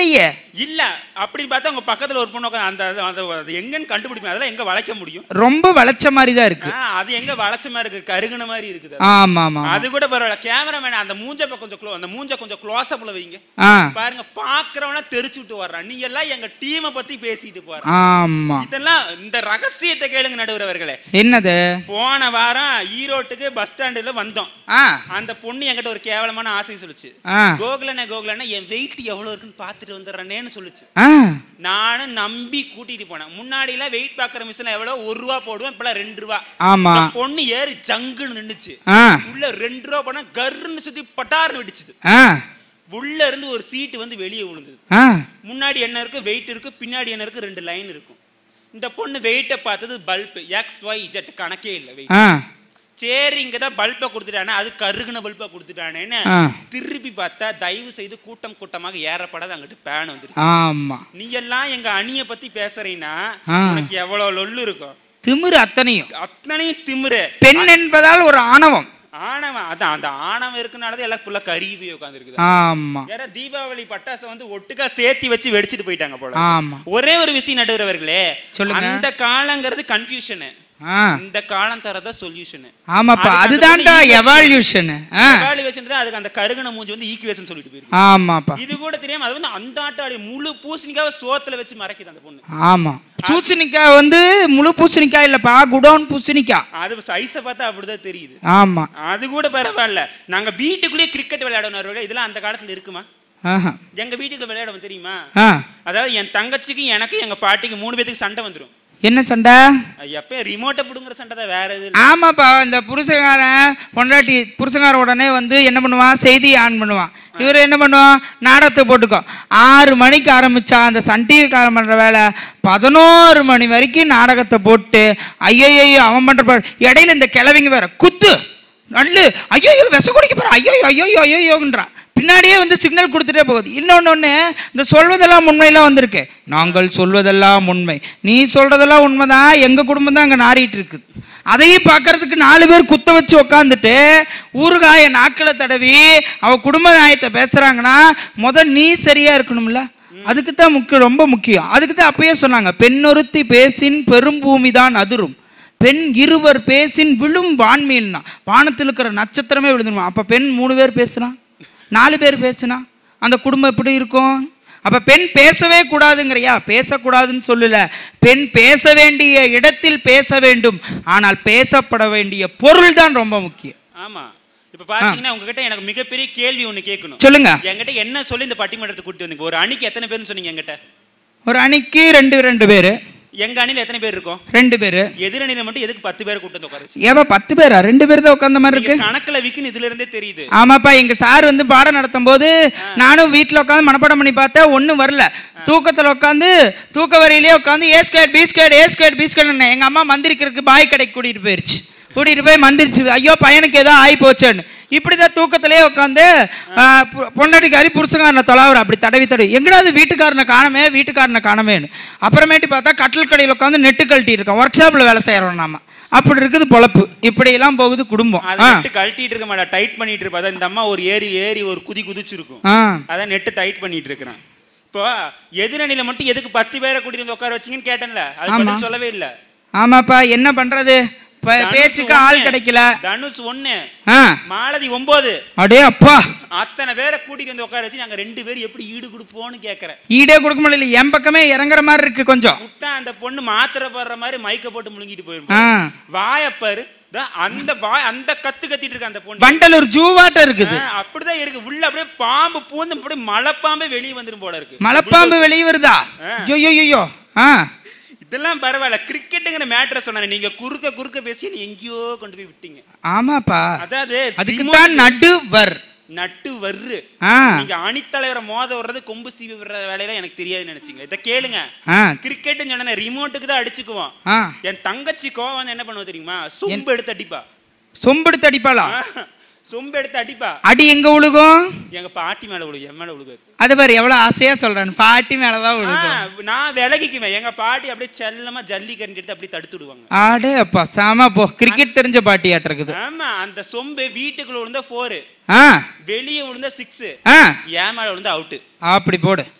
இல்ல அப்படின்னு பார்த்தா உங்க பக்கத்துல ஒரு பொண்ணு உட்காந்து அந்த அது- அது அது எங்கன்னு கண்டுபிடிப்பேன் அதெல்லாம் எங்க வளைக்க முடியும் ரொம்ப வளைச்ச மாதிரி தான் இருக்கு ஆ, அது எங்க வளைச்ச மாதிரி இருக்கு கருகுன மாதிரி இருக்குது அது. ஆமா ஆமா ஆமா. அது கூட பரவாயில்ல கேமராமேன் அந்த மூஞ்ச பக்கம் கொஞ்சம் க்ளோ அந்த மூஞ்ச கொஞ்சம் க்ளோஸ் அப்ல வைங்க ஆ பாருங்க பாக்குறவன தெரிச்சு விட்டு வர்றான் நீ எல்லாம் எங்க டீமை பத்தி பேசிட்டு போற ஆமா இதெல்லாம் இந்த ரகசியத்தை கேளுங்க நடுவர் அவர்களே என்னது போன வாரம் ஈரோட்டுக்கு பஸ் ஸ்டாண்டுல வந்தோம் ஆ அந்த பொண்ணு என்கிட்ட ஒரு கேவலமான ஆசை சொல்லுச்சு ஆ கோகுலனே கோகுலனே என் வெயிட் எவ்வளவு இருக்குன்னு பார்த்துட்டு வந்துடுறேன்னு சொல்லுச்சு ஆ நானும் நம்பி கூட்டிட்டு போனேன் முன்னாடி எல்லாம் வெயிட் பாக்குற மிஷின் எவ்வளவு ஒரு ரூபா போடுவேன் இப்பெல்லாம் ரெண்டு ரூபா ஆமா இந்த பொண்ணு ஏறி ஜங்குன்னு நின்னுச்சு ஆ உள்ள ரெண்டு ரூபா போனா கர்ன்னு சுத்தி பட்டார்னு வெடிச்சுது ஆ உள்ள இருந்து ஒரு சீட்டு வந்து வெளியே விழுந்தது ஆ முன்னாடி என்ன இருக்கு வெயிட் இருக்கு பின்னாடி என்ன இருக்கு ரெண்டு லைன் இருக்கும் இந்த பொண்ணு வெயிட்டை பார்த்தது பல்ப் எக்ஸ் ஒய் இஜெட் கணக்கே இல்லை வெயிட் ஆ சரி இங்க தான் பல்பை கொடுத்துட்டானே அது கருகுன பல்பை கொடுத்துட்டானேன்னு ஆ. திருப்பி பார்த்தா தயவு செய்து கூட்டம் கூட்டமாக ஏறப்படாத அங்கிட்டு பேன் வந்துருச்சு ஆமா நீ எல்லாம் எங்க அணிய பத்தி பேசுறீன்னா ஆ. உனக்கு எவ்வளவு லொல்லு இருக்கும் திமிரு அத்தனையும் அத்தனையும் திமிரு பெண் என்பதால் ஒரு ஆணவம் ஆணவம் அதான் அந்த ஆணவம் இருக்குனாலதான் எல்லாம் ஃபுல்லா கருகி போய் உட்காந்துருக்குது ஆமா வேற தீபாவளி பட்டாசை வந்து ஒட்டுக்கா சேர்த்தி வச்சு வெடிச்சிட்டு போயிட்டாங்க போல ஆமா ஒரே ஒரு விஷயம் நடுவுறவர்களே சொல்லுங்க. அந்த காலங்கிறது கன்ஃபியூஷன் ஆ இந்த காலம் தரதா சொல்யூஷன் ஆமாப்பா அதுதான்டா எவால்யூஷன் ஆ எவாலுவேஷன் தான் அதுக்கு அந்த கருகன மூஞ்சி வந்து ஈக்குவேஷன் சொல்லிட்டு போயிருக்கு ஆமாப்பா இது கூட தெரியாம அது வந்து அந்த ஆட்டாடி முழு பூசணிக்காவை சோத்துல வச்சு மறைக்குது அந்த பொண்ணு ஆமா பூசணிக்காய் வந்து முழு பூசணிக்காய் இல்லப்பா குடோன் பூசணிக்காய் அது சைஸை பார்த்தா அப்படிதான் தெரியுது ஆமா அது கூட பரவாயில்ல நாங்க வீட்டுக்குள்ளேயே கிரிக்கெட் விளையாடணும் இதெல்லாம் அந்த காலத்துல இருக்குமா ஆஹா எங்க வீட்டுக்குள்ள விளையாடுவோம் தெரியுமா ஆ அதாவது என் தங்கச்சிக்கும் எனக்கு எங்க பாட்டிக்கு மூணு பேத்துக்கு சண்டை வந்துரும் என்ன சண்டை எப்பயும் ரிமோட்டை பிடுங்குற சண்டை தான் வேற எது இல்ல. ஆமாப்பா இந்த புருஷகாரன் பொண்டாட்டி புருஷகாரன் உடனே வந்து என்ன பண்ணுவான் செய்தி ஆன் பண்ணுவான் இவர் என்ன பண்ணுவான் நாடகத்தை போட்டுக்கோ ஆறு மணிக்கு ஆரம்பிச்சா அந்த சன் டிவிக்காரன் பண்ற வேலை பதினோரு மணி வரைக்கும் நாடகத்தை போட்டு ஐயோ அவன் பண்ற பாரு. இடையில இந்த கிழவிங்க வேற குத்து நல்லு ஐயோ விஷ குடிக்க போற ஐயோ ஐயோ ஐயோன்றான் பின்னாடியே வந்து சிக்னல் கொடுத்துட்டே போகுது இன்னொன்னு ஒண்ணு இந்த சொல்வதெல்லாம் உண்மையெல்லாம் வந்திருக்கு நாங்கள் சொல்வதெல்லாம் உண்மை நீ சொல்றதெல்லாம் உண்மைதான் எங்க குடும்பம் தான் அங்க நாறிட்டு இருக்குது அதையும் பார்க்கறதுக்கு நாலு பேர் குத்த வச்சு உக்காந்துட்டு ஊறுகாய நாக்கில தடவி அவ குடும்ப நியாயத்தை பேசுறாங்கன்னா முத நீ சரியா இருக்கணும்ல அதுக்கு தான் முக்கியம் ரொம்ப முக்கியம் அதுக்கு தான் அப்பயே சொன்னாங்க பெண்ணொருத்தி பேசின் பெரும் பூமி தான் அதிரும் பெண் இருவர் பேசின் விழும் வான்மீன்னா வானத்தில் இருக்கிற நட்சத்திரமே விழுந்துருமா அப்ப பெண் மூணு பேர் பேசுனா நாலு பேர் பேசுனா அந்த குடும்பம் எப்படி இருக்கும் அப்ப பெண் பேசவே கூடாதுங்கிறியா பேசக்கூடாதுன்னு சொல்லல பெண் பேச வேண்டிய இடத்தில் பேச வேண்டும் ஆனால் பேசப்பட வேண்டிய பொருள் தான் ரொம்ப முக்கியம் ஆமா இப்ப பாத்தீங்கன்னா உங்ககிட்ட எனக்கு மிகப்பெரிய கேள்வி ஒண்ணு கேட்கணும் சொல்லுங்க என்கிட்ட என்ன சொல்லி இந்த பட்டிமன்றத்தை கூட்டி வந்தீங்க ஒரு அணிக்கு எத்தனை பேர்னு சொன்னீங்க என்கிட்ட ஒரு அணிக்கு ரெண்டு ரெண்டு பேரு எங்க அணில எத்தனை பேர் இருக்கும் ரெண்டு பேரு எதிரணியில மட்டும் எதுக்கு பத்து பேரை கூட்டு வந்து உட்கார வச்சு ஏப்பா பத்து பேரா ரெண்டு பேர் தான் உட்காந்த மாதிரி இருக்கு நீங்க கணக்குல விக்குன்னு இதுல இருந்தே தெரியுது ஆமாப்பா எங்க சார் வந்து பாடம் நடத்தும் போது நானும் வீட்ல உட்காந்து மனப்பாடம் பண்ணி பார்த்தேன் ஒண்ணும் வரல தூக்கத்துல உட்காந்து தூக்க வரையிலே உட்காந்து A skate B skate A skate B skate எங்க அம்மா மந்திரிக்கிறதுக்கு பாய் கடைக்கு கூட்டிட்டு போயிருச்சு கூட்டிட்டு போய் மந்திரிச்சு ஐயோ பையனுக்கு ஏதோ ஆகி போச்சேன்னு இப்படிதான் தூக்கத்திலே உட்காந்து பொண்டாட்டிக்காரி புருஷங்காரனை தொலாவுற அப்படி தடவி தடவி எங்கடாவது வீட்டுக்காரனை காணமே வீட்டுக்காரனை காணமேன்னு அப்புறமேட்டு பார்த்தா கட்டில் கடையில் உட்காந்து நெட்டு கழட்டி இருக்கோம் ஒர்க் ஷாப்ல வேலை செய்யறோம் நாம அப்படி இருக்குது பொழப்பு இப்படி எல்லாம் போகுது குடும்பம் அதை ஆ நெட்டு கழட்டிட்டு இருக்க மாட்டா டைட் பண்ணிட்டு இருப்பா அதான் இந்த அம்மா ஒரு ஏறி ஏறி ஒரு குதி குதிச்சிருக்கும் ஆ அதான் நெட்டு டைட் பண்ணிட்டு இருக்கிறேன் இப்போ எதிரணியில மட்டும் எதுக்கு பத்து பேரை கூட்டிட்டு வந்து உட்கார வச்சீங்கன்னு கேட்டேன்ல அது ஆமா. பதில் சொல்லவே இல்ல ஆமாப்பா என்ன பண்றது ப- தனுஷ் பேச்சுக்கு ஆள் ஒண்ணு, கிடைக்கல தனுஷ் ஒண்ணு ஆ மாலதி ஒன்பது அடே அப்பா அத்தனை பேரை கூட்டிட்டு வந்து உட்கார வச்சு நாங்க ரெண்டு பேரும் எப்படி ஈடு கொடுப்போம்னு கேக்குறேன் ஈடே கொடுக்க முடியல என் பக்கமே இறங்குற மாதிரி இருக்கு கொஞ்சம் விட்டா அந்த பொண்ணு மாத்திரை போடுற மாதிரி மைக்க போட்டு முழுங்கிட்டு ஆ போயிரும் வாயப்பாரு இதோ அந்த வாய் அந்த கத்து கத்திட்டு இருக்க அந்த பொண்ணு வண்டலூர் ஜூவாட்டம் இருக்குது ஆ, அப்படிதான் இருக்கு உள்ள அப்படியே பாம்பு பூந்து அப்படியே மலைப்பாம்பே வெளியே வந்துரும் போல இருக்கு மலைப்பாம்பு வெளியே வருதா ஆ. ஐயோ ஆ இதெல்லாம் பரவாயில்ல கிரிக்கெட்டுங்கிற மேட்டரை சொன்னேன் நீங்க குறுக்க குறுக்க பேசி நீ எங்கேயோ கொண்டு போய் விட்டீங்க ஆமாப்பா அதாவது அதுக்கு remote தான் நடுவர் நட்டு வர்று ஆ நீங்க அணித்தலைவரை மோத வர்றது கொம்பு சீவி விடுற வேலையில எனக்கு தெரியாதுன்னு நினைச்சீங்க இதை கேளுங்க ஆ கிரிக்கெட்னு சொன்ன ரிமோட்டுக்கு தான் அடிச்சுக்குவோம் ஆ என் தங்கச்சி கோவம் வந்து என்ன பண்ணுவா தெரியுமா சொம்பு எடுத்து அடிப்பா சொம்பெடுத்து அடிப்பாளா ஆ, சொம்பு எடுத்து அடிப்பா அடி எங்க விழுகும் எங்க பாட்டி மேல விழுகு என் மேல விழுகாது அது பாரு எவ்வளவு ஆசையா சொல்றேன் பாட்டி மேலதான் ஆ, விழுகும் நான் விலகிக்குவேன் எங்க பாட்டி அப்படியே செல்லமா ஜல்லி கரண்டி எடுத்து அப்படியே தடுத்து விடுவாங்க ஆடே அப்பா சாமா போ கிரிக்கெட் தெரிஞ்ச பாட்டியாட்டு இருக்குது ஆமா அந்த சொம்பு வீட்டுக்குள்ள விழுந்தா ஃபோரு ஆ வெளியே விழுந்தா சிக்ஸ் ஆ ஏன் மேல விழுந்தா அவுட்டு அப்படி போடு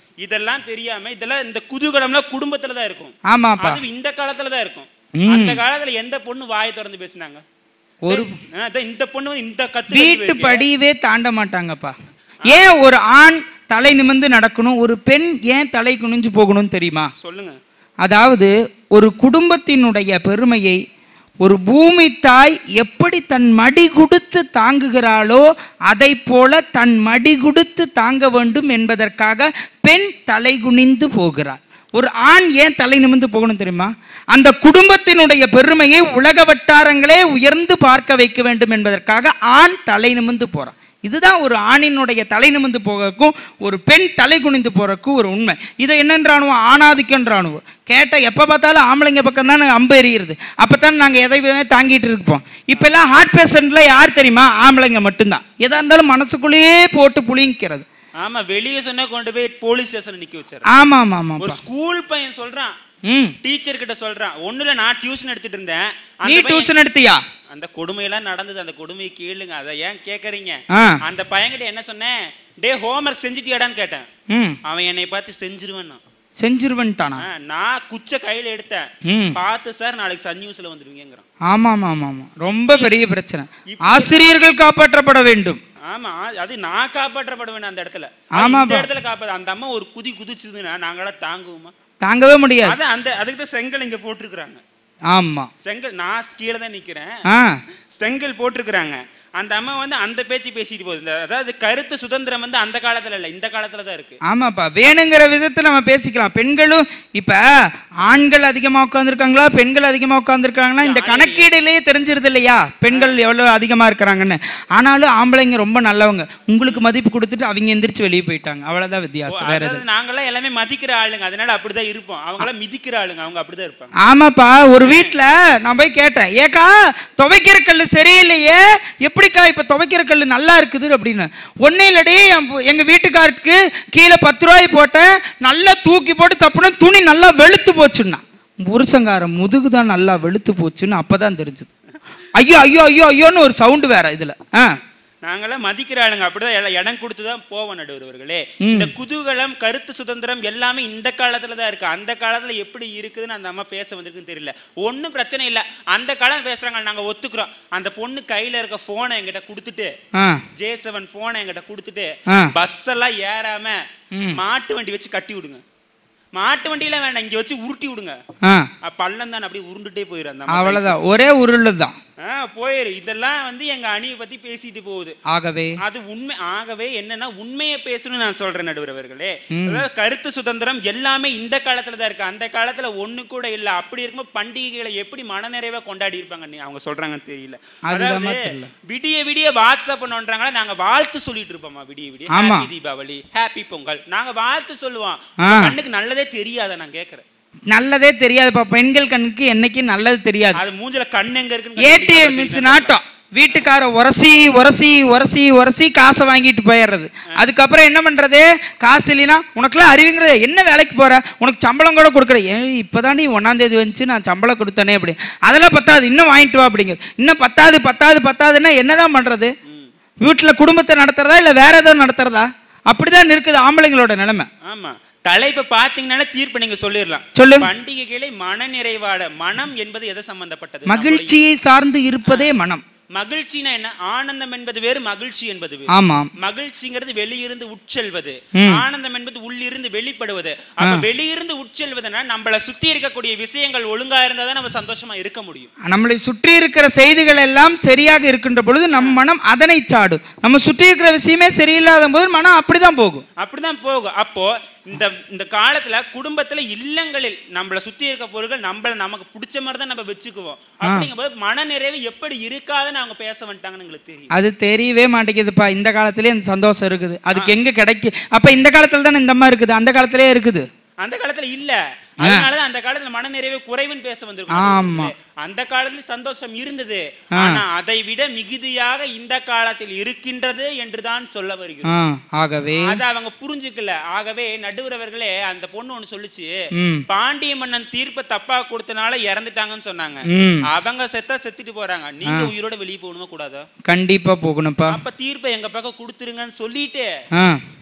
இதெல்லாம் தெரியாம இதெல்லாம் இந்த குதூகலம்லாம் குடும்பத்துல தான் இருக்கும் ஆமாப்பா அது இந்த காலத்துல தான் இருக்கும் ம். அந்த காலத்துல எந்த பொண்ணு வாயை திறந்து பேசுனாங்க ஒரு ஆ, அதான் இந்த பொண்ணு வந்து இந்த கத்து வீட்டு படியவே தாண்ட மாட்டாங்கப்பா ஏன் ஒரு ஆண் தலை நிமிர்ந்து நடக்கணும் ஒரு பெண் ஏன் தலை குனிஞ்சு போகணும்னு தெரியுமா சொல்லுங்க அதாவது ஒரு குடும்பத்தினுடைய பெருமையை ஒரு பூமி தாய் எப்படி தன் மடி கொடுத்து தாங்குகிறாளோ அதை போல தன் மடி கொடுத்து தாங்க வேண்டும் என்பதற்காக பெண் தலை குனிந்து போகிறாள் ஒரு ஆண் ஏன் தலை நிமிர்ந்து போகணும் தெரியுமா அந்த குடும்பத்தினுடைய பெருமையை உலக வட்டாரங்களே உயர்ந்து பார்க்க வைக்க வேண்டும் என்பதற்காக ஆண் தலை நிமிர்ந்து போறான் இதுதான் ஒரு ஆணினுடைய தலை நிமிர்ந்து போகிறதுக்கும் ஒரு பெண் தலை குனிந்து போறதுக்கும் ஒரு உண்மை இதை என்னன்றானுவோம் ஆணாதிக்கன்றானுவோம் கேட்டால் எப்போ பார்த்தாலும் ஆம்பளைங்க பக்கம் தானே அம்பு எறிகிறது அப்போ தான் நாங்கள் எதை வேணா தாங்கிட்டு இருப்போம் இப்போல்லாம் ஹார்ட் பேஷண்ட்ல யார் தெரியுமா ஆம்பளைங்க மட்டும்தான் எதா இருந்தாலும் மனசுக்குள்ளேயே போட்டு புளிங்கிறது ஆமா வெளியே சொன்னா கொண்டு போய் போலீஸ் ஸ்டேஷன் நிக்க வச்சாரு ஆமாம் ஆமாம் ஒரு ஸ்கூல் பையன் சொல்றான் ம் டீச்சர் கிட்ட சொல்றான் ஒண்ணுல நான் டியூஷன் எடுத்துட்டு இருந்தேன் அந்த நீ பையன்- டியூஷன் எடுத்தியா அந்த கொடுமையெல்லாம் நடந்தது அந்த கொடுமையை கேளுங்க அதை ஏன் கேக்குறீங்க ஆ அந்த பையன்கிட்ட என்ன சொன்னேன் டே ஹோம்ஒர்க் செஞ்சுட்டியாடான்னு கேட்டேன் ம் அவன் என்னை பார்த்து செஞ்சிருவேன் செஞ்சிருவன்ட்டானா நான் குச்ச கையில எடுத்தேன் ம் பார்த்து சார் நாளைக்கு சன் நியூஸ்ல வந்துருவீங்கிறான் ஆமாம் ஆமாம் ஆமாம் ரொம்ப பெரிய பிரச்சனை ஆசிரியர்கள் காப்பாற்றப்பட வேண்டும் ஆமா அது நான் காப்பாற்றப்பட வேணும் அந்த இடத்துல ஆமாப்பா. அந்த இடத்துல காப்பாற்ற அந்த அம்மா ஒரு குதி குதிச்சுதுன்னா நாங்களாம் தாங்குவோமா தாங்கவே முடியாது அதான் அந்த அதுக்கு தான் செங்கல் இங்க போட்டிருக்கிறாங்க ஆமா செங்கல் நான் கீழே தான் நிக்கிறேன் ஆ செங்கல் போட்டிருக்கிறாங்க அந்த அம்மா வந்து அந்த பேச்சு பேசிட்டு போகுது இந்த- அதாவது கருத்து சுதந்திரம் வந்து அந்த காலத்துல இல்ல இந்த காலத்துல தான் இருக்கு ஆமாப்பா வேணுங்கிற விதத்துல நம்ம பேசிக்கலாம் பெண்களும் இப்ப ஆண்கள் அதிகமா உட்காந்துருக்காங்களா பெண்கள் அதிகமா உட்காந்துருக்காங்களா இந்த கணக்கீடுலயே தெரிஞ்சிருது இல்லையா பெண்கள் எவ்வளவு அதிகமா இருக்கிறாங்கன்னு ஆனாலும் ஆம்பளைங்க ரொம்ப நல்லவங்க உங்களுக்கு மதிப்பு கொடுத்துட்டு அவங்க எந்திரிச்சு வெளியே போயிட்டாங்க அவ்வளவுதான் ஓ, வித்தியாசம் வேற எது அதாவது நாங்கெல்லாம் எல்லாமே மதிக்கிற ஆளுங்க அதனால அப்படிதான் இருப்போம் அவங்களாம் மிதிக்கிற ஆளுங்க அவங்க அப்படிதான் இருப்பாங்க ஆமாப்பா ஒரு வீட்ல நான் போய் கேட்டேன் ஏக்கா துவைக்கிற கல்லு சரியில்லையே எப்படிக்கா இப்ப துவைக்கிற கல்லு நல்லா இருக்குது அப்படின்னு ஒன்னே இல்லடி என் பு- எங்க வீட்டுக்காருக்கு கீழே பத்து ரூபாய் போட்டேன் நல்லா தூக்கி போட்டு தப்புனா துணி நல்லா வெளுத்து போச்சுன்னா புருஷங்காரன் முதுகு தான் நல்லா வெளுத்து போச்சுன்னு அப்பதான் தெரிஞ்சது ஐயோ ஐயோ ஐயோ ஐயோன்னு ஒரு சவுண்டு வேற இதுல ஆ நாங்கெல்லாம் மதிக்கிற ஆளுங்க அப்படிதான் எல்லாம் இடம் கொடுத்து தான் போவோம் நடுவர்களே இந்த குதூகலம் கருத்து சுதந்திரம் எல்லாமே இந்த காலத்துல தான் இருக்கு அந்த காலத்துல எப்படி இருக்குதுன்னு அந்த அம்மா பேச வந்திருக்குன்னு தெரியல ஒண்ணும் பிரச்சனை இல்ல அந்த காலம் பேசுறாங்க நாங்க ஒத்துக்கிறோம் அந்த பொண்ணு கையில இருக்க போனை என்கிட்ட கொடுத்துட்டு ஆ ஜே செவன் போனை என்கிட்ட கொடுத்துட்டு ஆ. பஸ் எல்லாம் ஏறாம மாட்டு வண்டி வச்சு கட்டி விடுங்க மாட்டு வண்டியெல்லாம் வேண்டாம் இங்க வச்சு உருட்டி விடுங்க ஆ அஹ் பள்ளம் தான் அப்படியே உருண்டுட்டே போயிடும் அந்த அம்மா அவ்வளவுதான் ஒரே உருள் தான் ஆ போயிரு இதெல்லாம் வந்து எங்க அணியை பத்தி பேசிட்டு போகுது ஆகவே அது உண்மை ஆகவே என்னன்னா உண்மையை பேசணும்னு நான் சொல்றேன் நடுவர்களே அதாவது கருத்து சுதந்திரம் எல்லாமே இந்த காலத்துல தான் இருக்கு அந்த காலத்துல ஒண்ணு கூட இல்ல அப்படி இருக்கும்போது பண்டிகைகளை எப்படி மனநிறைவா கொண்டாடி இருப்பாங்க அவங்க சொல்றாங்கன்னு தெரியல அதுதான் அதாவது தெரியல. விடிய விடிய வாட்ஸ்அப் பண்றாங்களா நாங்க வாழ்த்து சொல்லிட்டு இருப்போமா விடிய விடிய ஆமா. ஹாப்பி தீபாவளி ஹாப்பி பொங்கல் நாங்க வாழ்த்து சொல்லுவோம் ஆ. கண்ணுக்கு நல்லதே தெரியாத நான் கேக்குறேன் நல்லதே தெரியாதுப்பா பெண்கள் கண்ணுக்கு என்னைக்கும் நல்லது தெரியாது அது மூஞ்சில கண்ணு எங்க இருக்குன்னு ஏடிஎம் மிஸ் நாட்டம் வீட்டுக்கார உரசி உரசி உரசி உரசி காசை வாங்கிட்டு போயிடுறது அதுக்கப்புறம் என்ன பண்றது காசு இல்லைன்னா உனக்குலாம் அறிவுங்கிறது என்ன வேலைக்கு போற உனக்கு சம்பளம் கூட கொடுக்குற ஏ இப்போதான் நீ ஒன்னாம் தேதி வந்துச்சு நான் சம்பளம் கொடுத்தனே அப்படி அதெல்லாம் பத்தாது இன்னும் வாங்கிட்டு வா அப்படிங்கிறது இன்னும் பத்தாது பத்தாது பத்தாதுன்னா என்னதான் பண்றது வீட்டுல குடும்பத்தை நடத்துறதா இல்ல வேற ஏதோ நடத்துறதா அப்படிதான் இருக்குது ஆம்பளைங்களோட நிலைமை ஆமா தலைப்பை பாத்தீங்கன்னா தீர்ப்பு நீங்க சொல்லிடலாம் சொல்லு. பண்டிகைகளை மன நிறைவாட மனம் என்பது எதை சம்பந்தப்பட்டது மகிழ்ச்சியை சார்ந்து இருப்பதே மனம் மகிழ்ச்சினா என்ன ஆனந்தம் என்பது வேறு மகிழ்ச்சி என்பது வேறு ஆமாம் மகிழ்ச்சிங்கிறது வெளியிருந்து உட்செல்வது ஆனந்தம் என்பது உள்ளிருந்து வெளிப்படுவது அப்ப வெளியிருந்து உட்செல்வதுன்னா நம்மள சுத்தி இருக்கக்கூடிய விஷயங்கள் ஒழுங்கா இருந்தா தான் நம்ம சந்தோஷமா இருக்க முடியும் நம்மளை சுற்றி இருக்கிற செய்திகள் எல்லாம் சரியாக இருக்கின்ற பொழுது நம் மனம் அதனை சாடும் நம்ம சுற்றி இருக்கிற விஷயமே சரியில்லாத போது மனம் அப்படிதான் போகும் அப்படிதான் போகும் அப்போ இந்த இந்த காலத்துல குடும்பத்துல இல்லங்களில் நம்மள சுத்தி இருக்க பொருட்கள் நம்மள நமக்கு பிடிச்ச மாதிரி தான் நம்ம வச்சுக்குவோம் அப்படிங்கும்போது மன நிறைவு எப்படி இருக்காதுன்னு அவங்க பேச வந்துட்டாங்கன்னு எங்களுக்கு தெரியும் அது தெரியவே மாட்டேங்குதுப்பா இந்த காலத்திலே அந்த சந்தோஷம் இருக்குது அதுக்கு எங்க கிடைக்கு அப்ப இந்த காலத்துல தானே இந்த மாதிரி இருக்குது அந்த காலத்திலே இருக்குது அந்த காலத்துல இல்ல அதனாலதான் அந்த காலத்துல மன நிறைவு குறைவுன்னு பேச வந்திருக்கோம் ஆமா. அந்த காலத்துல சந்தோஷம் இருந்தது ஆனா அதை விட மிகுதியாக இந்த காலத்தில் இருக்கின்றது என்றுதான் சொல்ல வருகிறோம் ஆ, ஆகவே அதை அவங்க புரிஞ்சுக்கல ஆகவே நடுவரவர்களே அந்த பொண்ணு ஒண்ணு சொல்லுச்சு ம் பாண்டிய மன்னன் தீர்ப்பை தப்பா கொடுத்தனால இறந்துட்டாங்கன்னு சொன்னாங்க ம் அவங்க செத்தா செத்துட்டு போறாங்க நீங்க உயிரோட வெளியே போகணுமா கூடாதா கண்டிப்பா போகணும்ப்பா அப்ப தீர்ப்பை எங்க பக்கம் கொடுத்துருங்கன்னு சொல்லிட்டு ஆ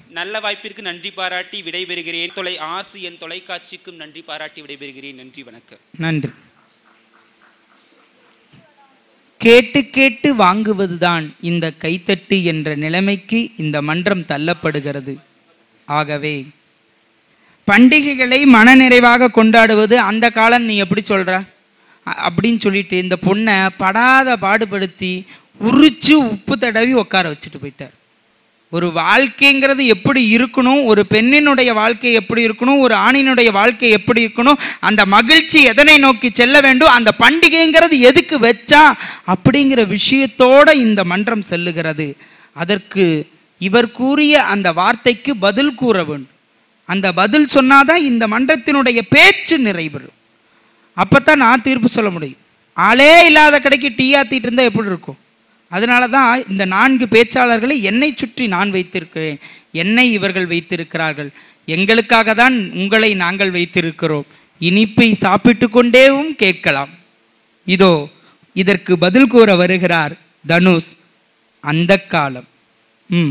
நல்ல வாய்ப்பிற்கு நன்றி பாராட்டி விடைபெறுகிறேன் தொலை ஆசி என் தொலைக்காட்சிக்கும் நன்றி பாராட்டி விடைபெறுகிறேன் நன்றி வணக்கம் நன்றி கேட்டு கேட்டு வாங்குவதுதான் இந்த கைத்தட்டு என்ற நிலைமைக்கு இந்த மன்றம் தள்ளப்படுகிறது ஆகவே பண்டிகைகளை மனநிறைவாக கொண்டாடுவது அந்த காலம் நீ எப்படி சொல்ற அ- அப்படின்னு சொல்லிட்டு இந்த பொண்ணை படாத பாடுபடுத்தி உரிச்சு உப்பு தடவி உட்கார வச்சுட்டு போயிட்டார் ஒரு வாழ்க்கைங்கிறது எப்படி இருக்கணும் ஒரு பெண்ணினுடைய வாழ்க்கை எப்படி இருக்கணும் ஒரு ஆணினுடைய வாழ்க்கை எப்படி இருக்கணும் அந்த மகிழ்ச்சி எதனை நோக்கி செல்ல வேண்டும் அந்த பண்டிகைங்கிறது எதுக்கு வச்சா அப்படிங்கிற விஷயத்தோட இந்த மன்றம் செல்லுகிறது அதற்கு இவர் கூறிய அந்த வார்த்தைக்கு பதில் கூற வேண்டும் அந்த பதில் சொன்னாதான் இந்த மன்றத்தினுடைய பேச்சு நிறைவேறும் அப்பதான் நான் தீர்ப்பு சொல்ல முடியும் ஆளே இல்லாத கடைக்கு டீ ஆத்திட்டு இருந்தா எப்படி இருக்கும் அதனால தான் இந்த நான்கு பேச்சாளர்களை என்னை சுற்றி நான் வைத்திருக்கிறேன் என்னை இவர்கள் வைத்திருக்கிறார்கள் எங்களுக்காக தான் உங்களை நாங்கள் வைத்திருக்கிறோம் இனிப்பை சாப்பிட்டு கொண்டேவும் கேட்கலாம் இதோ இதற்கு பதில் கூற வருகிறார் தனுஷ் அந்த காலம் ம்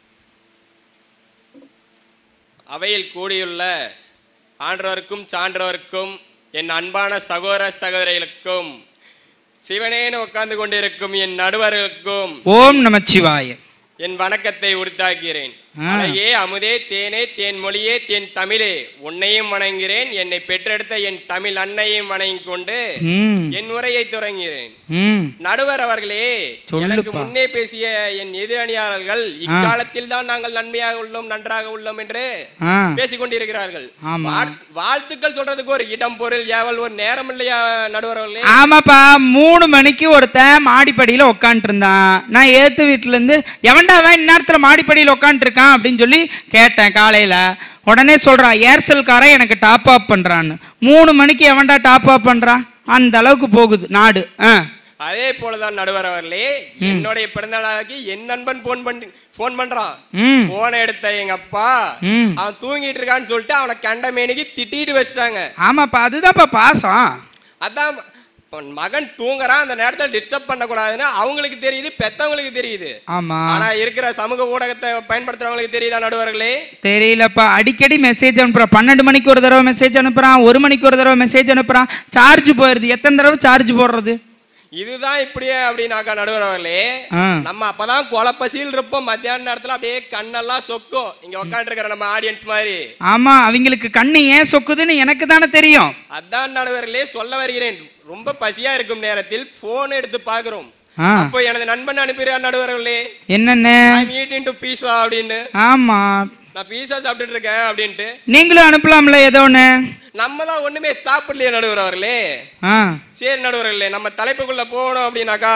அவையில் கூடியுள்ள ஆன்றோருக்கும் சான்றோருக்கும் என் அன்பான சகோதர சகோதரிகளுக்கும் சிவனேன்னு உட்கார்ந்து கொண்டிருக்கும் என் நடுவர்களுக்கும் ஓம் நமச்சிவாய என் வணக்கத்தை உரித்தாக்கிறேன் ஆ. அழகே அமுதே தேனே தேன் மொழியே தேன் தமிழே உன்னையும் வணங்குகிறேன் என்னை பெற்றெடுத்த என் தமிழ் அன்னையும் வணங்கிக் கொண்டு ம் என் உரையை தொடங்குகிறேன் ம் நடுவர் அவர்களே சொல்லுப்பா. எனக்கு முன்னே பேசிய என் எதிரணியாளர்கள் இக்காலத்தில் தான் நாங்கள் நன்மையாக உள்ளோம் நன்றாக உள்ளோம் என்று ஆ பேசிக் கொண்டிருக்கிறார்கள் ஆமா. வாழ்- வாழ்த்துக்கள் சொல்றதுக்கு ஒரு இடம் பொருள் ஏவல் ஒரு நேரம் இல்லையா நடுவர் அவர்களே ஆமாப்பா மூணு மணிக்கு ஒருத்தன் மாடிப்படியில் உட்காந்துட்டு இருந்தான் நான் ஏத்து வீட்டுல இருந்து எவன்டா அவன் இந்நேரத்தில் மாடிப்படியில் உட்காந்துருக்கான் அப்படின்னு சொல்லி கேட்டேன் காலையில உடனே சொல்றான் ஏர்செல்காரன் எனக்கு டாப் அப் பண்றான்னு மூணு மணிக்கு எவன்டா டாப் அப் பண்றான் அந்த அளவுக்கு போகுது நாடு ஆ அதே போலதான் நடுவர் அவர்களே என்னுடைய பிறந்த நாளைக்கு என் நண்பன் போன் பண்ணி போன் பண்றான் ம் போனை எடுத்த எங்க அப்பா ம் அவன் தூங்கிட்டு இருக்கான்னு சொல்லிட்டு அவனை கண்ட மேனிக்கு திட்டிட்டு வச்சிட்டாங்க ஆமாப்பா அதுதான்ப்பா பாசம் அதான் இப்ப மகன் தூங்குறான் அந்த நேரத்துல டிஸ்டர்ப் பண்ணக்கூடாதுன்னு அவங்களுக்கு தெரியுது பெத்தவங்களுக்கு தெரியுது ஆமா ஆனா இருக்கிற சமூக ஊடகத்தை பயன்படுத்துறவங்களுக்கு தெரியுதா நடுவர்களே தெரியலப்பா அடிக்கடி மெசேஜ் அனுப்புறான் பன்னெண்டு மணிக்கு ஒரு தடவை மெசேஜ் அனுப்புறான் ஒரு மணிக்கு ஒரு தடவை மெசேஜ் அனுப்புறான் சார்ஜ் போயிருது எத்தனை தடவை சார்ஜ் போடுறது இதுதான் இப்படியே அப்படின்னாக்கா நடுவர் அவர்களே ஆ. நம்ம அப்பதான் கொலப்பசியில் இருப்போம் மத்தியான நேரத்துல அப்படியே கண்ணெல்லாம் சொக்கும் இங்க உட்காந்து இருக்கிற நம்ம ஆடியன்ஸ் மாதிரி ஆமா அவங்களுக்கு கண்ணு ஏன் சொக்குதுன்னு எனக்கு தானே தெரியும் அதான் நடுவர்களே சொல்ல வருகிறேன் ரொம்ப பசியா இருக்கும் நேரத்தில் போன் எடுத்து பாக்குறோம் ஆ அப்போ எனது நண்பன் அனுப்பிடுறார் நடுவர்களே என்னன்னு ஐம் ஈட்டிங் டு பீஸா அப்படின்னு ஆமா நான் பீஸா சாப்பிட்டுட்டு இருக்கேன் அப்படின்ட்டு நீங்களும் அனுப்பலாம்ல ஏதோ ஒன்று நம்ம தான் ஒண்ணுமே சாப்பிடலையே நடுவர் அவர்களே ஆ சரி நடுவர்களே நம்ம தலைப்புக்குள்ள போகணும் அப்படின்னாக்கா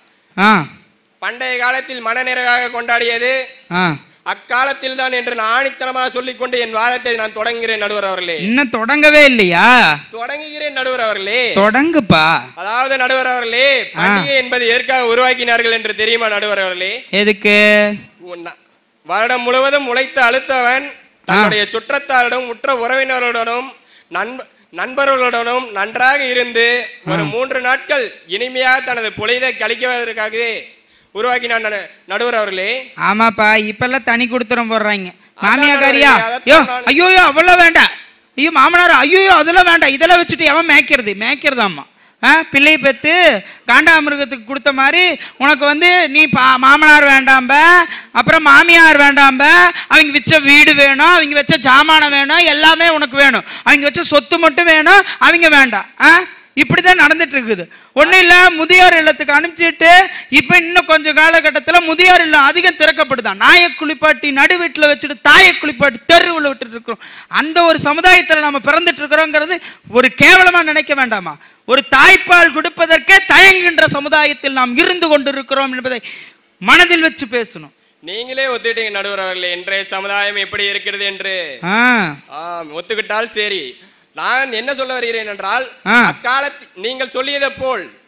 ஆ பண்டைய காலத்தில் மனநிறைவாக கொண்டாடியது ஆ அக்காலத்தில் தான் என்று நான் ஆணித்தனமாக சொல்லிக்கொண்டு என் வாதத்தை நான் தொடங்குகிறேன் நடுவர் அவர்களே இன்னும் தொடங்கவே இல்லையா தொடங்குகிறேன் நடுவர் அவர்களே தொடங்குப்பா அதாவது நடுவர் அவர்களே பண்டிகை என்பது எதற்காக உருவாக்கினார்கள் என்று தெரியுமா நடுவர் அவர்களே எதுக்கு உன்ன- வருடம் முழுவதும் உழைத்து அழுத்தவன் தன்னுடைய சுற்றத்தாரிடம் உற்ற உறவினர்களுடனும் நண்ப நண்பர்களுடனும் நன்றாக இருந்து ஒரு மூன்று நாட்கள் இனிமையாக தனது பொழுதை கழிக்குவதற்காகவே உருவாக்கினான் நடு- நடுவர் அவர்களே ஆமாப்பா இப்பெல்லாம் தனி கொடுத்துறம் போடுறாங்க அதான் மாமியாக்காரியா நான் அதைத்தான் யோ நான் ஐயோ அவ்வளோ வேண்டாம் ஐயோ மாமனார் ஐயோ அதெல்லாம் வேண்டாம் இதெல்லாம் வச்சுட்டு எவன் மேய்க்கிறது மேய்க்கிறதாம்மா ஆ பிள்ளை பெற்று காண்டாமிருகத்துக்கு கொடுத்த மாதிரி உனக்கு வந்து நீ பா மாமனார் வேண்டாம்ப அப்புறம் மாமியார் வேண்டாம்ப அவங்க வச்ச வீடு வேணும் அவங்க வச்ச ஜாமானம் வேணும் எல்லாமே உனக்கு வேணும் அவங்க வச்ச சொத்து மட்டும் வேணும் அவங்க வேண்டாம் ஆ இப்படிதான் நடந்துட்டு இருக்குது ஒன்றும் இல்லை முதியோர் இல்லத்துக்கு அனுப்பிச்சிட்டு இப்போ இன்னும் கொஞ்சம் காலகட்டத்தில் முதியோர் இல்லம் அதிகம் திறக்கப்படுதான் நாயை குளிப்பாட்டி நடு வீட்டில் வச்சுட்டு தாயை குளிப்பாட்டி தெருவில் விட்டுட்டு இருக்கிறோம் அந்த ஒரு சமுதாயத்தில் நம்ம பிறந்துட்டு இருக்கிறோங்கிறது ஒரு கேவலமாக நினைக்க வேண்டாமா ஒரு தாய்ப்பால் கொடுப்பதற்கே தயங்குகின்ற சமுதாயத்தில் நாம் இருந்து கொண்டிருக்கிறோம் என்பதை மனதில் வச்சு பேசணும் நீங்களே ஒத்துக்கிட்டீங்க நடுவர் அவர்களே இன்றைய சமுதாயம் எப்படி இருக்கிறது என்று ஆ ஆம் ஒத்துக்கிட்டால் சரி நான் என்ன சொல்ல வருகிறேன் என்றால் ஆ. அக்காலத்தில் நீங்கள் சொல்லியதை போல்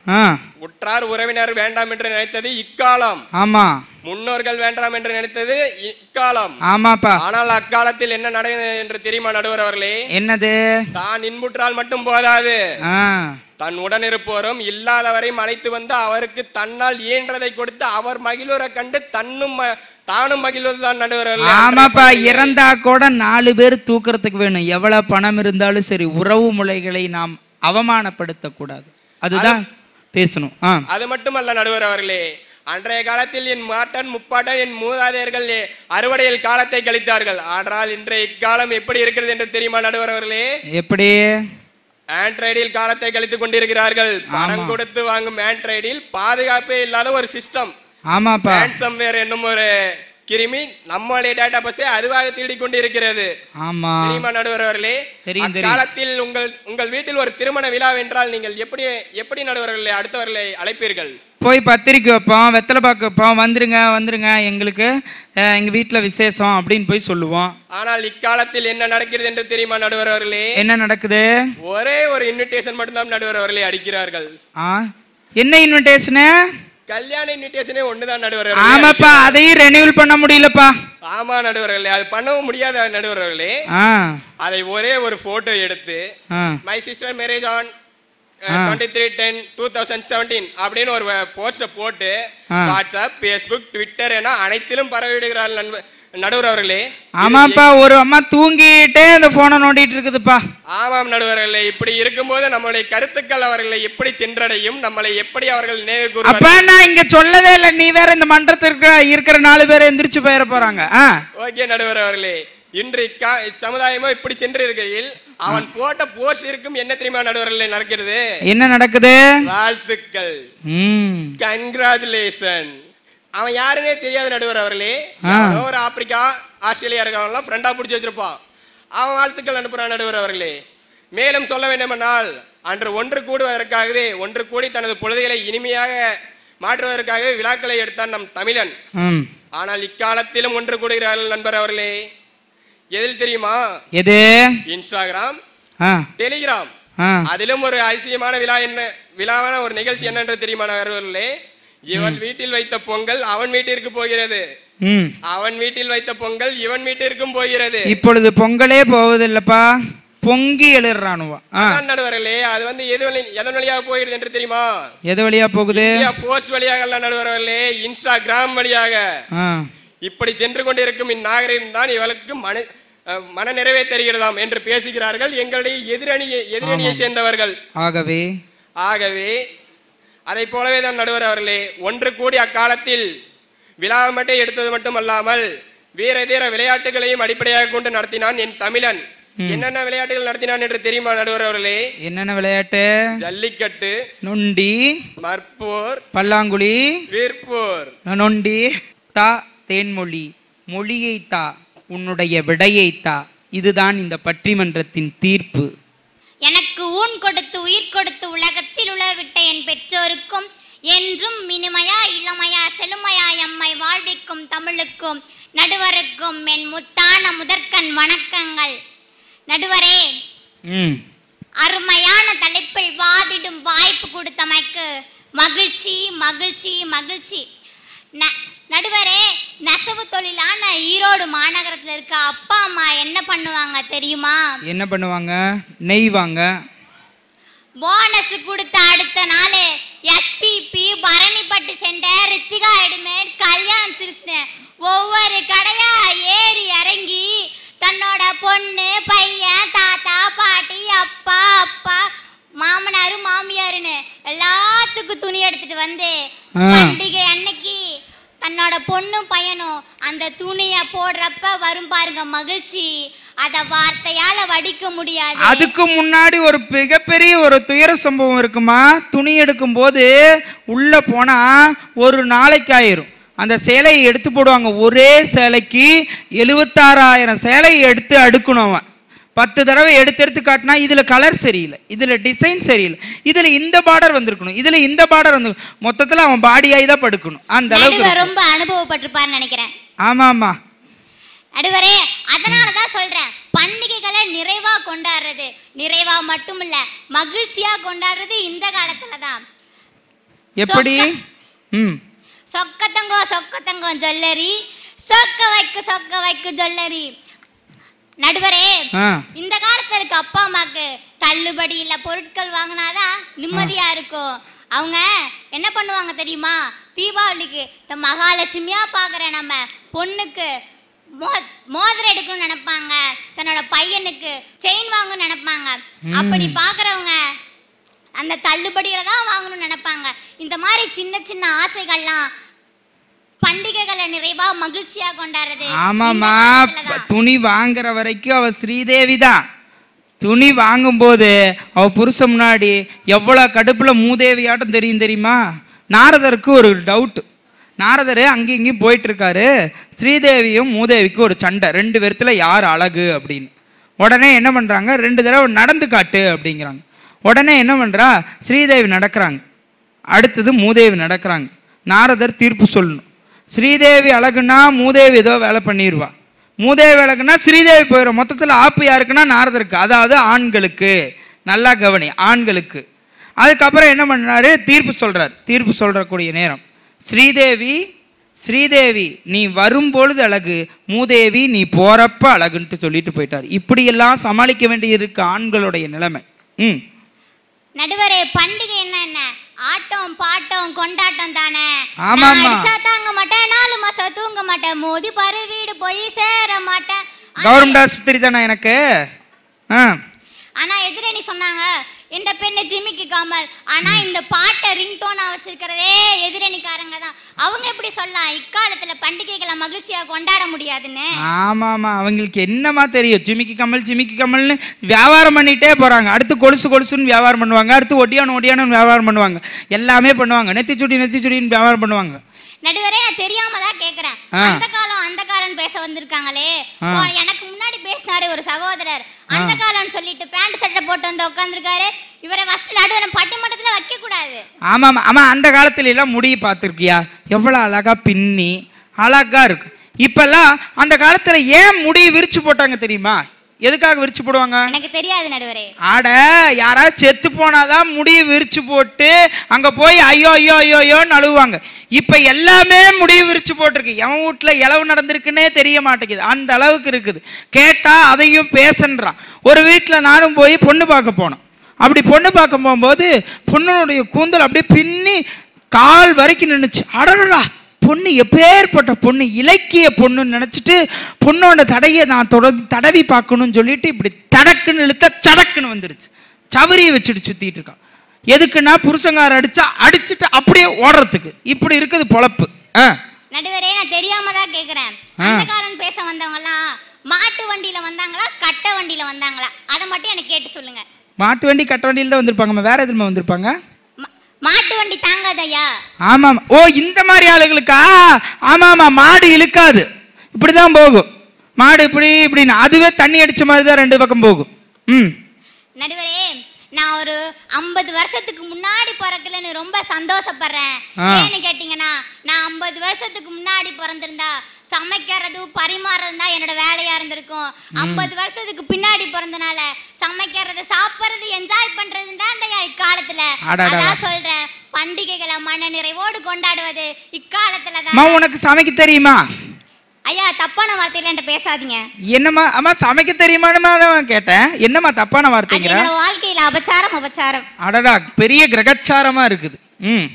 ஆ உற்றார் உறவினர் வேண்டாம் என்று நினைத்தது இக்காலம் ஆமா முன்னோர்கள் வேண்டாம் என்று நினைத்தது இக்காலம் ஆமாப்பா ஆனால் அக்காலத்தில் என்ன நடந்தது என்று தெரியுமா நடுவர் அவர்களே என்னது தான் இன்புற்றால் மட்டும் போதாது ஆ தன் உடனிருப்போரும் இல்லாதவரையும் அழைத்து வந்து அவருக்கு தன்னால் இயன்றதை கொடுத்து அவர் மகிழ்வரை கண்டு தன்னும் ம- தானும் மகிழ்வதுதான் நடுவர் அவர்களே. ஆமாப்பா இறந்தா கூட நாலு பேர் தூக்குறதுக்கு வேணும் எவ்வளவு பணம் இருந்தாலும் சரி உறவு முறைகளை நாம் அவமானப்படுத்த கூடாது அதுதான் பேசணும் ஆ அது மட்டுமல்ல நடுவர் அவர்களே அன்றைய காலத்தில் என் மாட்டன் முப்பாட்டன் என் மூதாதையர்கள் அறுவடையில் காலத்தை கழித்தார்கள் ஆனால் இன்றைய இக்காலம் எப்படி இருக்கிறது என்று தெரியுமா நடுவர் அவர்களே எப்படி ஆண்ட்ராய்டில் காலத்தை கழித்துக் கொண்டிருக்கிறார்கள் பணம் கொடுத்து வாங்கும் ஆண்ட்ராய்டில் பாதுகாப்பே இல்லாத ஒரு சிஸ்டம் ஆமாப்பா ransomware என்னும் ஒரு கிருமி நம்மளுடைய டேட்டா பஸ்ஸை அதுவாக திருடிக் கொண்டிருக்கிறது ஆமா தெரியுமா நடுவர் அவர்களே தெரியும், தெரியும். அக்காலத்தில் உங்கள் உங்கள் வீட்டில் ஒரு திருமண விழா என்றால் நீங்கள் எப்படி எப்படி நடுவர்களை அடுத்தவர்களை அழைப்பீர்கள் போய் பத்திரிக்கை வைப்போம் வெத்தலை பாக்கு வைப்போம் வந்துருங்க வந்துருங்க எங்களுக்கு அஹ், எங்க வீட்டுல விசேஷம் அப்படின்னு போய் சொல்லுவோம் ஆனால் இக்காலத்தில் என்ன நடக்கிறது என்று தெரியுமா நடுவர் அவர்களே என்ன நடக்குது ஒரே ஒரு இன்விடேஷன் மட்டும்தான் நடுவர் அவர்களே அடிக்கிறார்கள் ஆ என்ன இன்விடேஷனு கல்யாண இன்விடேஷனே ஒண்ணுதான் நடுவர் அவர்களே ஆமாப்பா அதையும் ரெனியூல் பண்ண முடியலப்பா ஆமா நடுவர்களே அது பண்ணவும் முடியாத நடுவர்களே ஆ அதை ஒரே ஒரு போட்டோ எடுத்து ah my sister marriage on twenty three ten two thousand seventeen அப்படின்னு ஒரு போஸ்டர் போட்டு ஆ. வாட்ஸ்அப் ஃபேஸ்புக் ட்விட்டர் என அனைத்திலும் பரவிடுகிறார் நண்ப நடுவர் அவர்களே ஆமாப்பா ஒரு அம்மா தூங்கிட்டே இந்த போனை நோண்டிட்டு இருக்குதுப்பா ஆமாம் நடுவர்களே இப்படி இருக்கும்போது நம்மளுடைய கருத்துக்கள் அவர்களை எப்படி சென்றடையும் நம்மளை எப்படி அவர்கள் நினைவு அப்பா கூறுவார்கள் நான் இங்க சொல்லவே இல்லை நீ வேற இந்த மன்றத்திற்கு இருக்கிற நாலு பேர் எந்திரிச்சு போயிட போறாங்க ஆ ஓகே நடுவர் அவர்களே இன்று இக்கா- இச்சமுதாயமோ இப்படி சென்று இருக்கையில் அவன் போட்ட போஸ்ட் இருக்கும் என்ன தெரியுமா நடுவர்களே நடக்கிறது என்ன நடக்குது வாழ்த்துக்கள் ம் கங்க்ராச்சுலேஷன் அவன் யாருன்னே தெரியாத நடுவர் அவர்களே ஆ. எவனோ ஒரு ஆப்பிரிக்கா ஆஸ்திரேலியா இருக்கவன்லாம் ஃப்ரெண்டா பிடிச்சி வச்சிருப்பான் அவன் வாழ்த்துக்கள் அனுப்புறான் நடுவர் அவர்களே மேலும் சொல்ல வேண்டுமென்றால் அன்று ஒன்று கூடுவதற்காகவே ஒன்று கூடி தனது பொழுதுகளை இனிமையாக மாற்றுவதற்காகவே விழாக்களை எடுத்தான் நம் தமிழன் ம் ஆனால் இக்காலத்திலும் ஒன்று கூடுகிறார்கள் நண்பர் அவர்களே எதில் தெரியுமா எது இன்ஸ்டாகிராம் ஆ டெலிகிராம் ஆ அதிலும் ஒரு அதிசயமான விழா என்ன விழாவான ஒரு நிகழ்ச்சி என்னென்று தெரியுமா நகர்வர்களே இவன் வீட்டில் வைத்த பொங்கல் அவன் வீட்டிற்கு போகிறது ம் அவன் வீட்டில் வைத்த பொங்கல் இவன் வீட்டிற்கும் போகிறது இப்பொழுது பொங்கலே போவதில்லப்பா பொங்கி எழுறானுவா ஆ அதான் நடுவர்களே அது வந்து எது வழி எதன் வழியாக போகிறது என்று தெரியுமா எது வழியா போகுது இந்தியா போஸ்ட் வழியாக அல்ல நடுவர்களே இன்ஸ்டாகிராம் வழியாக ஆ இப்படி சென்று கொண்டிருக்கும் இந்நாகரிகம் தான் இவளுக்கு மன அஹ், மன நிறைவே தெரிகிறதாம் என்று பேசுகிறார்கள் எங்களுடைய எதிரணியை எதிரணியை சேர்ந்தவர்கள் ஆகவே ஆகவே அதை போலவே தான் நடுவர் அவர்களே ஒன்று கூடி அக்காலத்தில் விழா மட்டும் எடுத்தது மட்டுமல்லாமல் வீர தீர விளையாட்டுகளையும் அடிப்படையாக கொண்டு நடத்தினான் என் தமிழன் என்னென்ன விளையாட்டுகள் நடத்தினான் என்று தெரியுமா நடுவர் அவர்களே என்னென்ன விளையாட்டு ஜல்லிக்கட்டு நொண்டி மற்போர் பல்லாங்குழி வீர்ப்போர் நொண்டி தா தேன்மொழி மொழியை தா உன்னுடைய விடையை தா இதுதான் இந்த பட்டிமன்றத்தின் தீர்ப்பு எனக்கு ஊன் கொடுத்து உயிர் கொடுத்து உலகத்தில் உழவிட்ட என் பெற்றோருக்கும் என்றும் இனிமையா இளமையா செழுமையா எம்மை வாழ்விக்கும் தமிழுக்கும் நடுவருக்கும் என் முத்தான முதற்கண் வணக்கங்கள் நடுவரே ம் அருமையான தலைப்பில் வாதிடும் வாய்ப்பு கொடுத்தமைக்கு மகிழ்ச்சி மகிழ்ச்சி மகிழ்ச்சி ந- நடுவரே நெசவு தொழிலான ஈரோடு மாநகரத்தில் இருக்க அப்பா அம்மா என்ன பண்ணுவாங்க தெரியுமா என்ன பண்ணுவாங்க நெய்வாங்க போனஸ் கொடுத்த அடுத்த நாள் SPB Bharanipattu centre Rithika readymades Kalyan சில்க்ஸ்னு ஒவ்வொரு கடையா ஏறி இறங்கி தன்னோட பொண்ணு பையன் தாத்தா பாட்டி அப்பா அப்பா மாமனாரு மாமியாருன்னு எல்லாத்துக்கும் துணி எடுத்துட்டு வந்து ஆ. பண்டிகை அன்னைக்கு தன்னோட பொண்ணும் பையனும் அந்த துணியை போடுறப்ப வரும் பாருங்க மகிழ்ச்சி அத வார்த்தையால வடிக்க முடியாது அதுக்கு முன்னாடி ஒரு மிகப்பெரிய ஒரு துயர சம்பவம் இருக்குமா துணி எடுக்கும் போது உள்ள போனா ஒரு நாளைக்கு ஆயிரும் அந்த சேலையை எடுத்து போடுவாங்க ஒரே சேலைக்கு எழுபத்தாறாயிரம் சேலையை எடுத்து அடுக்கணும் அவன் பத்து தடவை எடுத்து எடுத்து காட்டினா இதுல கலர் சரியில்லை இதுல டிசைன் சரியில்லை இதுல இந்த பார்டர் வந்திருக்கணும் இதுல இந்த பார்டர் வந்து மொத்தத்துல அவன் பாடியாய் தான் படுக்கணும் அந்த அளவுக்கு நடுவர் இருக்கும். ரொம்ப அனுபவப்பட்டிருப்பார்னு நினைக்கிறேன் ஆமா ஆமா நடுவரே அதனால தான் சொல்றேன் பண்டிகைகளை நிறைவா கொண்டாடுறது நிறைவா மட்டும் இல்ல மகிழ்ச்சியா கொண்டாடுறது இந்த காலத்துல தான் எப்படி ம் சொக்கத்தங்கோ சொக்கத்தங்கம் ஜொல்லரி சொக்க வைக்கு சொக்க வைக்கு ஜொல்லரி நடுவரே ஆ இந்த காலத்துல இருக்க அப்பா அம்மாக்கு தள்ளுபடி இல்ல பொருட்கள் வாங்கினாதான் நிம்மதியா இருக்கும் அவங்க என்ன பண்ணுவாங்க தெரியுமா தீபாவளிக்கு இந்த மகாலட்சுமியா பாக்குற நம்ம பொண்ணுக்கு மோ மோதிரம் எடுக்கணும்னு நினைப்பாங்க தன்னோட பையனுக்கு செயின் வாங்கணும்னு நினைப்பாங்க அப்படி பாக்குறவங்க அந்த தள்ளுபடியில தான் வாங்கணும்னு நினைப்பாங்க இந்த மாதிரி சின்ன சின்ன ஆசைகள்லாம் பண்டிகைகளை நிறைவா மகிழ்ச்சியா கொண்டாடுறது ஆமாம்மா இந்த காலத்துல தான். துணி வாங்குற வரைக்கும் அவ ஸ்ரீதேவி தான் துணி வாங்கும்போது அவ புருஷன் முன்னாடி எவ்வளோ கடுப்பில் மூதேவியாட்டம் தெரியும் தெரியுமா நாரதருக்கு ஒரு டவுட் நாரதர் அங்கேயும் இங்கேயும் போயிட்டு இருக்காரு ஸ்ரீதேவியும் மூதேவிக்கும் ஒரு சண்டை ரெண்டு பேர்த்துல யார் அழகு அப்படின்னு உடனே என்ன பண்ணுறாங்க ரெண்டு தடவை நடந்து காட்டு அப்படிங்கிறாங்க உடனே என்ன பண்ணுறா ஸ்ரீதேவி நடக்கிறாங்க அடுத்தது மூதேவி நடக்கிறாங்க நாரதர் தீர்ப்பு சொல்லணும் ஸ்ரீதேவி அழகுனா மூதேவி ஏதோ வேலை பண்ணிடுவா மூதேவி அழகுனா ஸ்ரீதேவி போயிடும் மொத்தத்தில் ஆப்பு யாருக்குன்னா நாரதருக்கு அதாவது ஆண்களுக்கு நல்லா கவனி ஆண்களுக்கு அதுக்கப்புறம் என்ன பண்ணாரு தீர்ப்பு சொல்றார் தீர்ப்பு சொல்றக்கூடிய நேரம் ஸ்ரீதேவி ஸ்ரீதேவி நீ வரும்பொழுது அழகு மூதேவி நீ போறப்ப அழகுன்ட்டு சொல்லிட்டு போயிட்டார் இப்படியெல்லாம் சமாளிக்க வேண்டியிருக்கு ஆண்களுடைய நிலைமை ம் நடுவரே பண்டிகை என்ன என்ன ஆட்டம் பாட்டம் கொண்டாட்டம் தானே ஆமாம்மா. நான் அடிச்சா தாங்க மாட்டேன் நாலு மாசம் தூங்க மாட்டேன் மோதி பாரு வீடு போய் சேர மாட்டேன் ஆனா- கவர்மெண்ட் ஆஸ்பத்திரி தானே எனக்கு ஆ ஆனா எதிரணி சொன்னாங்க இந்த பெண்ணு ஜிமிக்கி காமல் ஆனா இந்த பாட்டை ரிங்டோனா வச்சிருக்கிறதே எதிரணிக்காரங்க தான் அவங்க எப்படி சொல்லலாம் இக்காலத்துல பண்டிகைகளை மகிழ்ச்சியா கொண்டாட முடியாதுன்னு ஆமா ஆமா அவங்களுக்கு என்னமா தெரியும் ஜிமிக்கி கமல் ஜிமிக்கி கமல்னு வியாபாரம் பண்ணிட்டே போறாங்க அடுத்து கொலுசு கொலுசுன்னு வியாபாரம் பண்ணுவாங்க அடுத்து ஒடியானம் ஒடியானு வியாபாரம் பண்ணுவாங்க எல்லாமே பண்ணுவாங்க நெத்திச்சுடி நெத்திச்சுடின்னு வியாபாரம் பண்ணுவாங்க நடுவரே நான் தெரியாம தான் கேக்குறேன் ஆ. அந்த காலம் அந்த காலம் பேச வந்திருக்காங்களே ஆ. ஓ, எனக்கு முன்னாடி பேசினாரு ஒரு சகோதரர் அந்த காலம்னு சொல்லிட்டு பேண்ட் சட்டை போட்டு வந்து உட்காந்துருக்காரு இவரை ஃபர்ஸ்ட் நடுவரை பட்டிமன்றத்துல வைக்க கூடாது ஆமா ஆமா ஆமா அந்த காலத்துல எல்லாம் முடிய பார்த்துருக்கியா எவ்வளவு அழகா பின்னி அழகா இருக்கு இப்பெல்லாம் அந்த காலத்துல ஏன் முடி விரிச்சு போட்டாங்க தெரியுமா எதுக்காக விரிச்சு போடுவாங்க எனக்கு தெரியாது நடுவரே ஆட யாராவது செத்து போனாதான் முடிய விரிச்சு போட்டு அங்க போய் ஐயோ ஐயோ ஐயோ ஐயோன்னு அழுவாங்க இப்ப எல்லாமே முடிய விரிச்சு போட்டிருக்கு எவன் வீட்டுல இளவு நடந்திருக்குன்னே தெரிய மாட்டேங்குது அந்த அளவுக்கு இருக்குது கேட்டா அதையும் பேசன்றான் ஒரு வீட்டுல நானும் போய் பொண்ணு பார்க்க போனோம் அப்படி பொண்ணு பார்க்க போகும்போது பொண்ணுடைய கூந்தல் அப்படியே பின்னி கால் வரைக்கும் நின்னுச்சு அடடா பொண்ணு எப்பேற்பட்ட பொண்ணு இலக்கிய பொண்ணுன்னு நினச்சிட்டு பொண்ணோட தடையை நான் தொடர்ந்து தடவி பார்க்கணும்னு சொல்லிட்டு இப்படி தடக்குன்னு இழுத்த சடக்குன்னு வந்துருச்சு சவரியை வச்சுட்டு சுத்திட்டு இருக்கான் எதுக்குன்னா புருஷங்கார அடிச்சா அடிச்சுட்டு அப்படியே ஓடுறதுக்கு இப்படி இருக்குது பொழப்பு ஆ நடுவரே நான் தெரியாம தான் கேக்குறேன் ஆ. அந்த காலம் பேச வந்தவங்க எல்லாம் மாட்டு வண்டியில வந்தாங்களா கட்டை வண்டியில வந்தாங்களா அதை மட்டும் எனக்கு கேட்டு சொல்லுங்க மாட்டு வண்டி கட்ட வண்டியில் தான் வந்திருப்பாங்கம்மா வேற எதுமா வந்திருப்பாங்க மா- மாட்டு வண்டி தாங்காதய்யா ஆமாம் ஓ இந்த மாதிரி ஆளுகளுக்கா ஆமாம் ஆமாம் மாடு இழுக்காது இப்படி தான் போகும் மாடு இப்படி இப்படின்னு அதுவே தண்ணி அடிச்ச மாதிரி தான் ரெண்டு பக்கம் போகும் ம் நடுவரே நான் ஒரு ஐம்பது வருஷத்துக்கு முன்னாடி பிறக்கலன்னு ரொம்ப சந்தோஷப்படுறேன் ஆ. ஏன்னு கேட்டிங்கன்னா நான் ஐம்பது வருஷத்துக்கு முன்னாடி பிறந்திருந்தா சமைக்கிறது பரிமாறுறது தான் என்னோட வேலையா இருந்திருக்கும் ஐம்பது வருஷத்துக்கு பின்னாடி பிறந்தனால சமைக்கிறது சாப்பிடுறது என்ஜாய் பண்றது தான் இக்காலத்துல அடடா. அதான் சொல்றேன் பண்டிகைகளை மன நிறைவோடு கொண்டாடுவது இக்காலத்துல அம்மா தான் உனக்கு சமைக்க தெரியுமா ஐயா தப்பான வார்த்தையில என்கிட்ட பேசாதீங்க என்னம்மா அம்மா சமைக்க தெரியுமானுமா தான் கேட்டேன் என்னம்மா தப்பான அது வார்த்தைங்கிற என்னோட வாழ்க்கையில அபச்சாரம் அபச்சாரம் அடடா பெரிய கிரகச்சாரமா இருக்குது ம்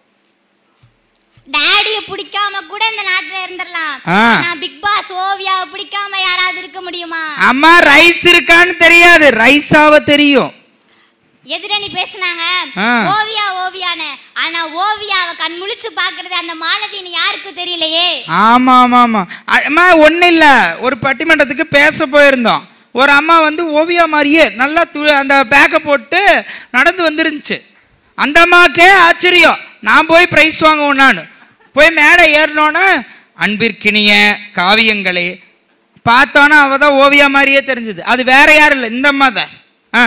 டாடிய பிடிக்காம கூட இந்த நாட்டுல இருந்துடலாம் ஆ. ஆனா பிக் பாஸ் ஓவியாவை பிடிக்காம யாராவது இருக்க முடியுமா அம்மா ரைஸ் இருக்கான்னு தெரியாது ரைஸாவ தெரியும் எதிரணி பேசுனாங்க ஆ. ஓவியா ஓவியான்னு ஆனா ஓவியாவை கண் முழிச்சு பாக்குறது அந்த மாலதின்னு யாருக்கும் தெரியலையே ஆமா ஆமா ஆமா அ- அம்மா ஒன்றும் இல்லை ஒரு பட்டிமன்றத்துக்கு பேச போயிருந்தோம் ஒரு அம்மா வந்து ஓவியா மாதிரியே நல்லா து அந்த பேக்கை போட்டு நடந்து வந்துருந்துச்சு அந்த அம்மாக்கே ஆச்சரியம் நான் போய் ப்ரைஸ் வாங்குவேன் நான் போய் மேடை ஏறினோன்னே அன்பிற்கினிய காவியங்களே பார்த்தோன்னா அவ தான் ஓவியா மாதிரியே தெரிஞ்சுது அது வேற யாரும் இல்லை இந்த அம்மா தான் ஆ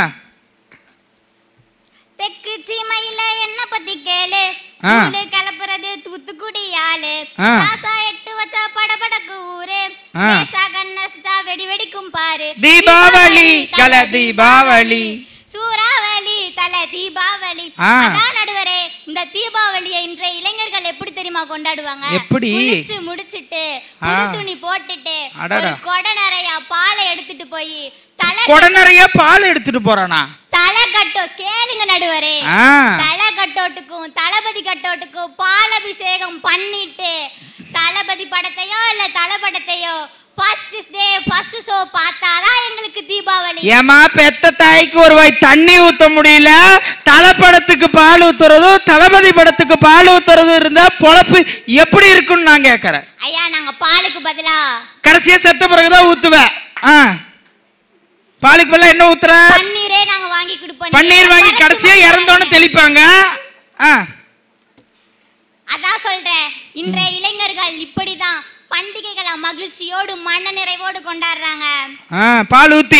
தெற்கு சீமையில என்ன பத்தி கேளு ஆ. தூளு கலப்புறது தூத்துக்குடி ஆளு ஆ. ராசா எட்டு வச்சா படபடக்கு ஊரு ஆ. லேசா கண்ணசா வெடி வெடிக்கும் பாரு தீபாவளி, கல தீபாவளி. சூறாவளி தல தீபாவளி ஆ. அதான் நடுவரே இந்த தீபாவளியை இன்றைய இளைஞர்கள் எப்படி தெரியுமா கொண்டாடுவாங்க எப்படி? குளிச்சு முடிச்சிட்டு புது ஆ. துணி போட்டுட்டு அடடா. ஒரு கொடை நிறைய பாலை எடுத்துட்டு போய் தலை கொடை நிறைய பால் எடுத்துட்டு போறானா தலை கட்டோ கேளுங்க நடுவரே ஆ. தலை கட்டோட்டுக்கும் தளபதி கட்டோட்டுக்கும் பாலபிஷேகம் பண்ணிட்டு தளபதி படத்தையோ இல்ல தளபடத்தையோ ஃபர்ஸ்ட் டே ஃபர்ஸ்ட் ஷோ பார்த்தாதான் எங்களுக்கு தீபாவளி ஏமா பெத்த தாய்க்கு ஒரு வாய் தண்ணி ஊத்த முடியல தலைப்படத்துக்கு பால் ஊத்துறதும் தளபதி படத்துக்கு பால் ஊத்துறதும் இருந்தா பொழப்பு எப்படி இருக்கும்னு நான் கேக்குறேன் ஐயா நாங்க பாலுக்கு பதிலா கடைசியா செத்த பிறகுதான் ஊத்துவேன் ஆ. பாலுக்கு பதிலா என்ன ஊத்துற பன்னீரே நாங்க வாங்கி கொடுப்போம் பன்னீர் வாங்கி கரைச்சு கடைசியா ஊத்துறாங்க. இறந்தோன்னு தெளிப்பாங்க ஆ. அதான் சொல்றேன் இன்றைய இளைஞர்கள் இப்படிதான் பண்டிகைகளை மகிழ்ச்சியோடு மன நிறைவோடு கொண்டாடுறாங்க ஆ, பால் ஊத்தி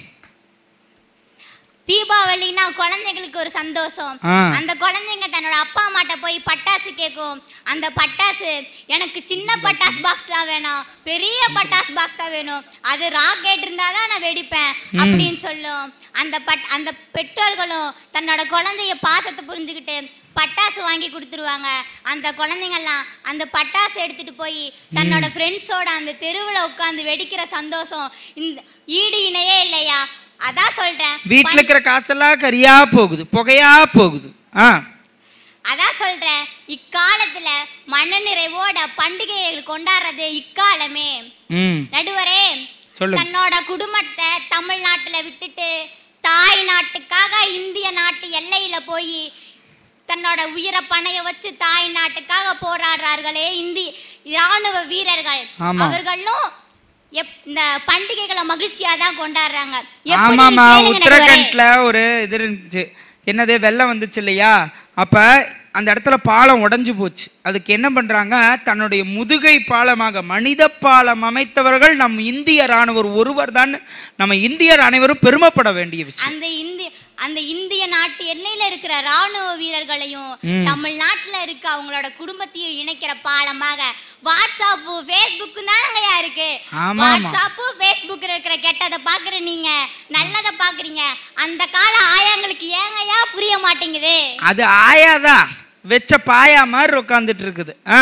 தீபாவளினா குழந்தைகளுக்கு ஒரு சந்தோஷம் ஆ. அந்த குழந்தைங்க தன்னோட அப்பா அம்மாட்ட போய் பட்டாசு கேட்கும் அந்த பட்டாசு எனக்கு சின்ன பட்டாசு பாக்ஸ் தான் வேணும் பெரிய பட்டாசு பாக்ஸ் தான் வேணும் அது ராக்கெட் இருந்தா தான் நான் வெடிப்பேன் அப்படின்னு சொல்லும் அந்த பட் அந்த பெற்றோர்களும் தன்னோட குழந்தைய பாசத்தை புரிஞ்சுக்கிட்டு பட்டாசு வாங்கி கொடுத்துருவாங்க அந்த குழந்தைங்கெல்லாம் அந்த பட்டாசு எடுத்துட்டு போய் தன்னோட ஃப்ரெண்ட்ஸோட அந்த தெருவில் உட்காந்து வெடிக்கிற சந்தோஷம் இந்த ஈடு இணையே இல்லையா அதான் சொல்றேன் வீட்டுல இருக்கிற காசெல்லாம் கரியா போகுது புகையா போகுது ஆ அதான் சொல்றேன் இக்காலத்துல மனநிறைவோட பண்டிகைகள் கொண்டாடுறது இக்காலமே ம் நடுவரே சொல்லுங்க. தன்னோட குடும்பத்தை தமிழ்நாட்டுல விட்டுட்டு தாய் நாட்டுக்காக இந்திய நாட்டு எல்லையில போய் தன்னோட உயிரை பணைய வச்சு தாய் நாட்டுக்காக போராடுறார்களே இந்தி ராணுவ வீரர்கள் ஆமா. அவர்களும் எப்- இந்த பண்டிகைகளை மகிழ்ச்சியா தான் கொண்டாடுறாங்க எப்படி ஆமாமா கேளுங்க நடுவரே. உத்தரகண்ட்ல ஒரு இது இருந்துச்சு என்னது வெள்ளம் வந்துச்சு இல்லையா அப்ப அந்த இடத்துல பாலம் உடைஞ்சு போச்சு அதுக்கு என்ன பண்றாங்க தன்னுடைய முதுகை பாலமாக மனித பாலம் அமைத்தவர்கள் நம் இந்திய ராணுவர் ஒருவர் தான் நம்ம இந்தியர் அனைவரும் பெருமைப்பட வேண்டிய விஷயம் அந்த இந்திய அந்த இந்திய நாட்டு எல்லையில இருக்கிற ராணுவ வீரர்களையும் தமிழ்நாட்டுல இருக்க அவங்களோட குடும்பத்தையும் இணைக்கிற பாலமாக வாட்ஸ்அப் ஃபேஸ்புக் தானங்கய்யா இருக்கு ஆமா, ஆமா. வாட்ஸ்அப் ஃபேஸ்புக் இருக்கிற கெட்டதை பாக்குற நீங்க நல்லதை பாக்குறீங்க அந்த கால ஆயாங்களுக்கு ஏங்கய்யா புரிய மாட்டேங்குது அது ஆயாதான் வெச்ச பாயா மாதிரி உட்காந்துட்டு இருக்குது ஆ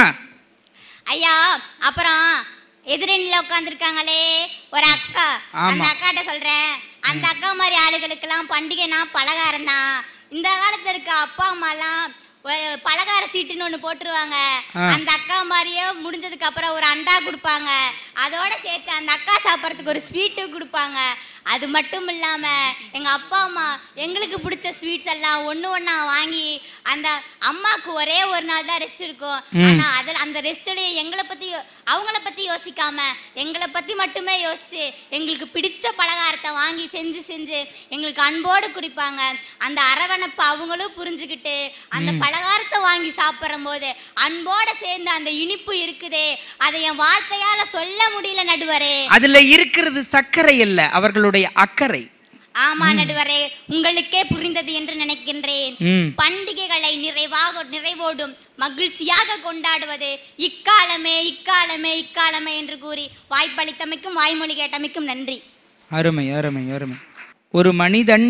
ஐயா அப்புறம் எதிரணியில உட்காந்துருக்காங்களே ஒரு அக்கா ஆமா. அந்த அக்காட்ட சொல்றேன் அந்த அக்கா மாதிரி ஆளுகளுக்கெல்லாம் பண்டிகைனா பலகாரம் தான் இந்த காலத்துல இருக்க அப்பா அம்மாலாம் ஒரு பலகார சீட்டுன்னு ஒன்று போட்டுருவாங்க ஆ. அந்த அக்கா மாதிரியே முடிஞ்சதுக்கு அப்புறம் ஒரு அண்டா கொடுப்பாங்க அதோட சேர்த்து அந்த அக்கா சாப்பிட்றதுக்கு ஒரு ஸ்வீட்டு கொடுப்பாங்க அது மட்டும் இல்லாம எங்க அப்பா அம்மா எங்களுக்கு பிடிச்ச ஸ்வீட்ஸ் எல்லாம் ஒண்ணு ஒண்ணா வாங்கி அந்த அம்மாக்கு ஒரே ஒரு நாள் தான் ரெஸ்ட் இருக்கும் ஆனா அதுல அந்த ரெஸ்ட்லயே எங்களை பத்தி யோ- அவங்கள பத்தி யோசிக்காம எங்களை பத்தி மட்டுமே யோசிச்சு எங்களுக்கு பிடிச்ச பலகாரத்தை வாங்கி செஞ்சு செஞ்சு எங்களுக்கு அன்போடு குடிப்பாங்க அந்த அரவணைப்பு அவங்களும் புரிஞ்சுக்கிட்டு அந்த பலகாரத்தை வாங்கி சாப்பிடும் போது அன்போட சேர்ந்து அந்த இனிப்பு இருக்குதே அதை என் வார்த்தையால சொல்ல முடியல நடுவரே அதுல இருக்கிறது சர்க்கரை அல்ல அவர்களுடைய அக்கறை ஆமா நடுவரே உங்களுக்கே புரிந்தது என்று நினைக்கின்றேன் ம். பண்டிகைகளை நிறைவாக நிறைவோடும் மகிழ்ச்சியாக கொண்டாடுவது இக்காலமே இக்காலமே இக்காலமே என்று கூறி வாய்ப்பளித்தமைக்கும் வாய்மொழி கேட்டமைக்கும் நன்றி அருமை அருமை அருமை ஒரு மனிதன்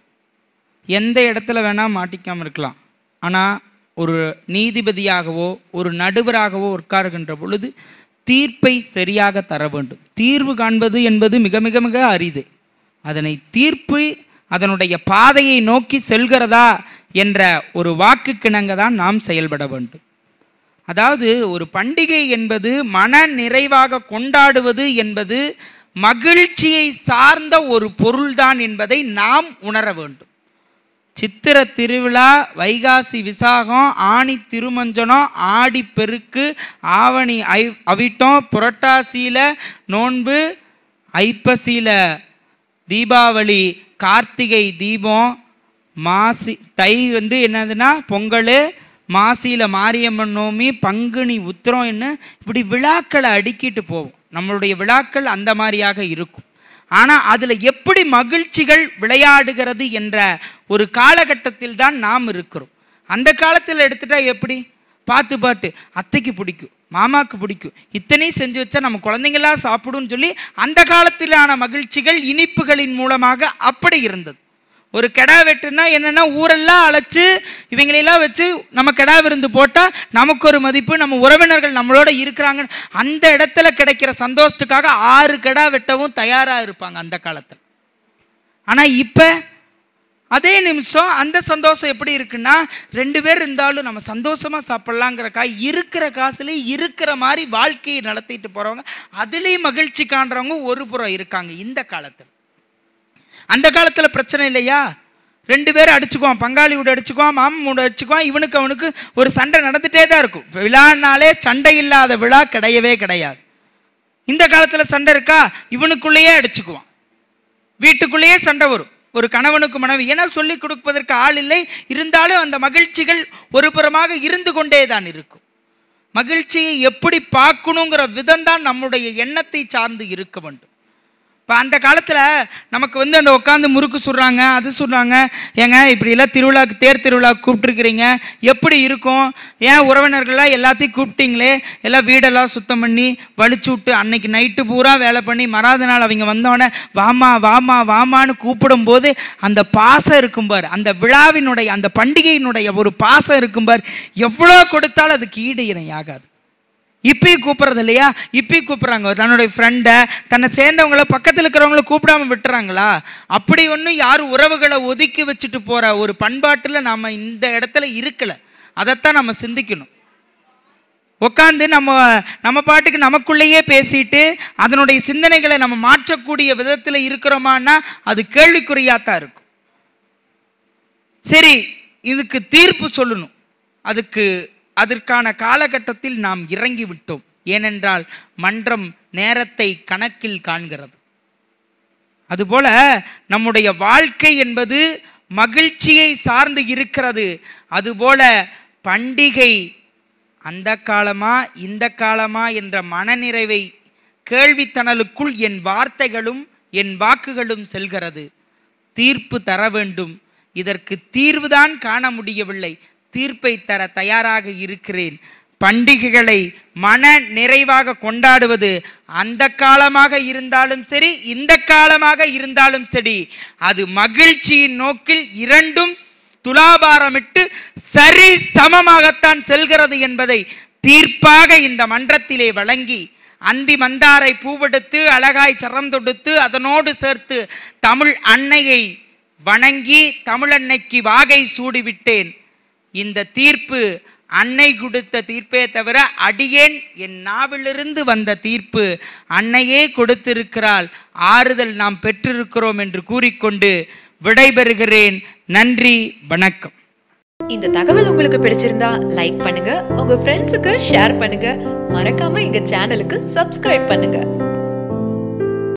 எந்த இடத்துல வேணா மாட்டிக்காம இருக்கலாம் ஆனா ஒரு நீதிபதியாகவோ ஒரு நடுவராகவோ உட்காருகின்ற பொழுது தீர்ப்பை சரியாக தர வேண்டும் தீர்வு காண்பது என்பது மிக மிக மிக அரிது அதனை தீர்ப்பு அதனுடைய பாதையை நோக்கி செல்கிறதா என்ற ஒரு வாக்குக்கிணங்க தான் நாம் செயல்பட வேண்டும் அதாவது ஒரு பண்டிகை என்பது மன நிறைவாக கொண்டாடுவது என்பது மகிழ்ச்சியை சார்ந்த ஒரு பொருள்தான் என்பதை நாம் உணர வேண்டும் சித்திர திருவிழா வைகாசி விசாகம் ஆணி திருமஞ்சனம் ஆடி பெருக்கு ஆவணி ஐ அவிட்டம் புரட்டாசியில நோன்பு ஐப்பசியில தீபாவளி கார்த்திகை தீபம் மாசி தை வந்து என்னதுன்னா பொங்கல் மாசியில மாரியம்மன் நோமி பங்குனி உத்திரம் என்ன இப்படி விழாக்களை அடுக்கிட்டு போவோம் நம்மளுடைய விழாக்கள் அந்த மாதிரியாக இருக்கும் ஆனா அதுல எப்படி மகிழ்ச்சிகள் விளையாடுகிறது என்ற ஒரு காலகட்டத்தில் தான் நாம் இருக்கிறோம் அந்த காலத்தில் எடுத்துட்டா எப்படி பாட்டு பாட்டு அத்தைக்கு பிடிக்கும் மாமாக்கு பிடிக்கும் இத்தனையும் செஞ்சு வச்சா நம்ம குழந்தைங்களா சாப்பிடும்னு சொல்லி அந்த காலத்திலான மகிழ்ச்சிகள் இனிப்புகளின் மூலமாக அப்படி இருந்தது ஒரு கெடா வெட்டுனா என்னன்னா ஊரெல்லாம் அழைச்சு இவங்களையெல்லாம் வச்சு நம்ம கெடா விருந்து போட்டா நமக்கு ஒரு மதிப்பு நம்ம உறவினர்கள் நம்மளோட இருக்கிறாங்க அந்த இடத்துல கிடைக்கிற சந்தோஷத்துக்காக ஆறு கெடா வெட்டவும் தயாரா இருப்பாங்க அந்த காலத்துல ஆனா இப்ப அதே நிமிஷம் அந்த சந்தோஷம் எப்படி இருக்குன்னா ரெண்டு பேர் இருந்தாலும் நம்ம சந்தோஷமா சாப்பிடலாங்கிறக்கா இருக்கிற காசுல இருக்கிற மாதிரி வாழ்க்கையை நடத்திட்டு போறவங்க அதுலேயும் மகிழ்ச்சி காண்றவங்க ஒரு புறம் இருக்காங்க இந்த காலத்துல அந்த காலத்துல பிரச்சனை இல்லையா ரெண்டு பேரும் அடிச்சுக்குவான் பங்காளி வீடு அடிச்சுக்குவான் மாமன் வீடு அடிச்சுக்குவான் இவனுக்கு அவனுக்கு ஒரு சண்டை நடந்துட்டே தான் இருக்கும் விழானாலே சண்டை இல்லாத விழா கிடையவே கிடையாது இந்த காலத்துல சண்டை இருக்கா இவனுக்குள்ளேயே அடிச்சுக்குவான் வீட்டுக்குள்ளேயே சண்டை வரும் ஒரு கணவனுக்கு மனைவி என சொல்லிக் கொடுப்பதற்கு ஆள் இல்லை இருந்தாலும் அந்த மகிழ்ச்சிகள் ஒரு புறமாக இருந்து கொண்டே தான் இருக்கும் மகிழ்ச்சியை எப்படி பார்க்கணுங்கிற விதம் தான் நம்முடைய எண்ணத்தை சார்ந்து இருக்க வேண்டும் இப்போ அந்த காலத்தில் நமக்கு வந்து அந்த உட்காந்து முறுக்கு சுடுறாங்க அது சுடுறாங்க ஏங்க இப்படியெல்லாம் திருவிழாக்கு தேர் திருவிழாக்கு கூப்பிட்டுருக்கிறீங்க எப்படி இருக்கும் ஏன் உறவினர்கள்லாம் எல்லாத்தையும் கூப்பிட்டீங்களே எல்லாம் வீடெல்லாம் சுத்தம் பண்ணி வலிச்சு விட்டு அன்னைக்கு நைட்டு பூரா வேலை பண்ணி மறாத நாள் அவங்க வந்தோடனே வாமா வாமா வாமான்னு கூப்பிடும்போது அந்த பாசம் இருக்கும் பார் அந்த விழாவினுடைய அந்த பண்டிகையினுடைய ஒரு பாசம் இருக்கும் பார் எவ்வளோ கொடுத்தாலும் அதுக்கு ஈடு இணையாகாது இப்பயும் கூப்பிடுறது இல்லையா இப்பயும் கூப்பிடுறாங்க தன்னுடைய ஃப்ரெண்டை தன்னை சேர்ந்தவங்கள பக்கத்தில் இருக்கிறவங்கள கூப்பிடாம விட்டுறாங்களா அப்படி ஒன்றும் யாரும் உறவுகளை ஒதுக்கி வச்சுட்டு போற ஒரு பண்பாட்டில் நாம இந்த இடத்துல இருக்கல அதைத்தான் நம்ம சிந்திக்கணும் உட்காந்து நம்ம நம்ம பாட்டுக்கு நமக்குள்ளேயே பேசிட்டு அதனுடைய சிந்தனைகளை நம்ம மாற்றக்கூடிய விதத்தில் இருக்கிறோமான்னா அது கேள்விக்குறியாத்தான் இருக்கும் சரி இதுக்கு தீர்ப்பு சொல்லணும் அதுக்கு அதற்கான காலகட்டத்தில் நாம் இறங்கி விட்டோம் ஏனென்றால் மன்றம் நேரத்தை கணக்கில் காண்கிறது அதுபோல நம்முடைய வாழ்க்கை என்பது மகிழ்ச்சியை சார்ந்து இருக்கிறது அதுபோல பண்டிகை அந்த காலமா இந்த காலமா என்ற மனநிறைவை கேள்வித்தணலுக்குள் என் வார்த்தைகளும் என் வாக்குகளும் செல்கிறது தீர்ப்பு தர வேண்டும் இதற்கு தீர்வுதான் காண முடியவில்லை தீர்ப்பை தர தயாராக இருக்கிறேன் பண்டிகைகளை மன நிறைவாக கொண்டாடுவது அந்த காலமாக இருந்தாலும் சரி இந்த காலமாக இருந்தாலும் சரி அது மகிழ்ச்சியின் நோக்கில் இரண்டும் துலாபாரமிட்டு சரி சமமாகத்தான் செல்கிறது என்பதை தீர்ப்பாக இந்த மன்றத்திலே வழங்கி அந்தி மந்தாரை பூவெடுத்து அழகாய் சரம் தொடுத்து அதனோடு சேர்த்து தமிழ் அன்னையை வணங்கி தமிழன்னைக்கு வாகை சூடிவிட்டேன் இந்த தீர்ப்பு அன்னை கொடுத்த தீர்ப்பே தவிர அடியேன் என் நாவிலிருந்து வந்த தீர்ப்பு அன்னையே கொடுத்திருக்கிறாள் ஆறுதல் நாம் பெற்றிருக்கிறோம் என்று கூறிக்கொண்டு விடைபெறுகிறேன் நன்றி வணக்கம் இந்த தகவல் உங்களுக்கு பிடிச்சிருந்தா லைக் பண்ணுங்க உங்க ஃப்ரெண்ட்ஸுக்கு ஷேர் பண்ணுங்க மறக்காம எங்க சேனலுக்கு சப்ஸ்கிரைப் பண்ணுங்க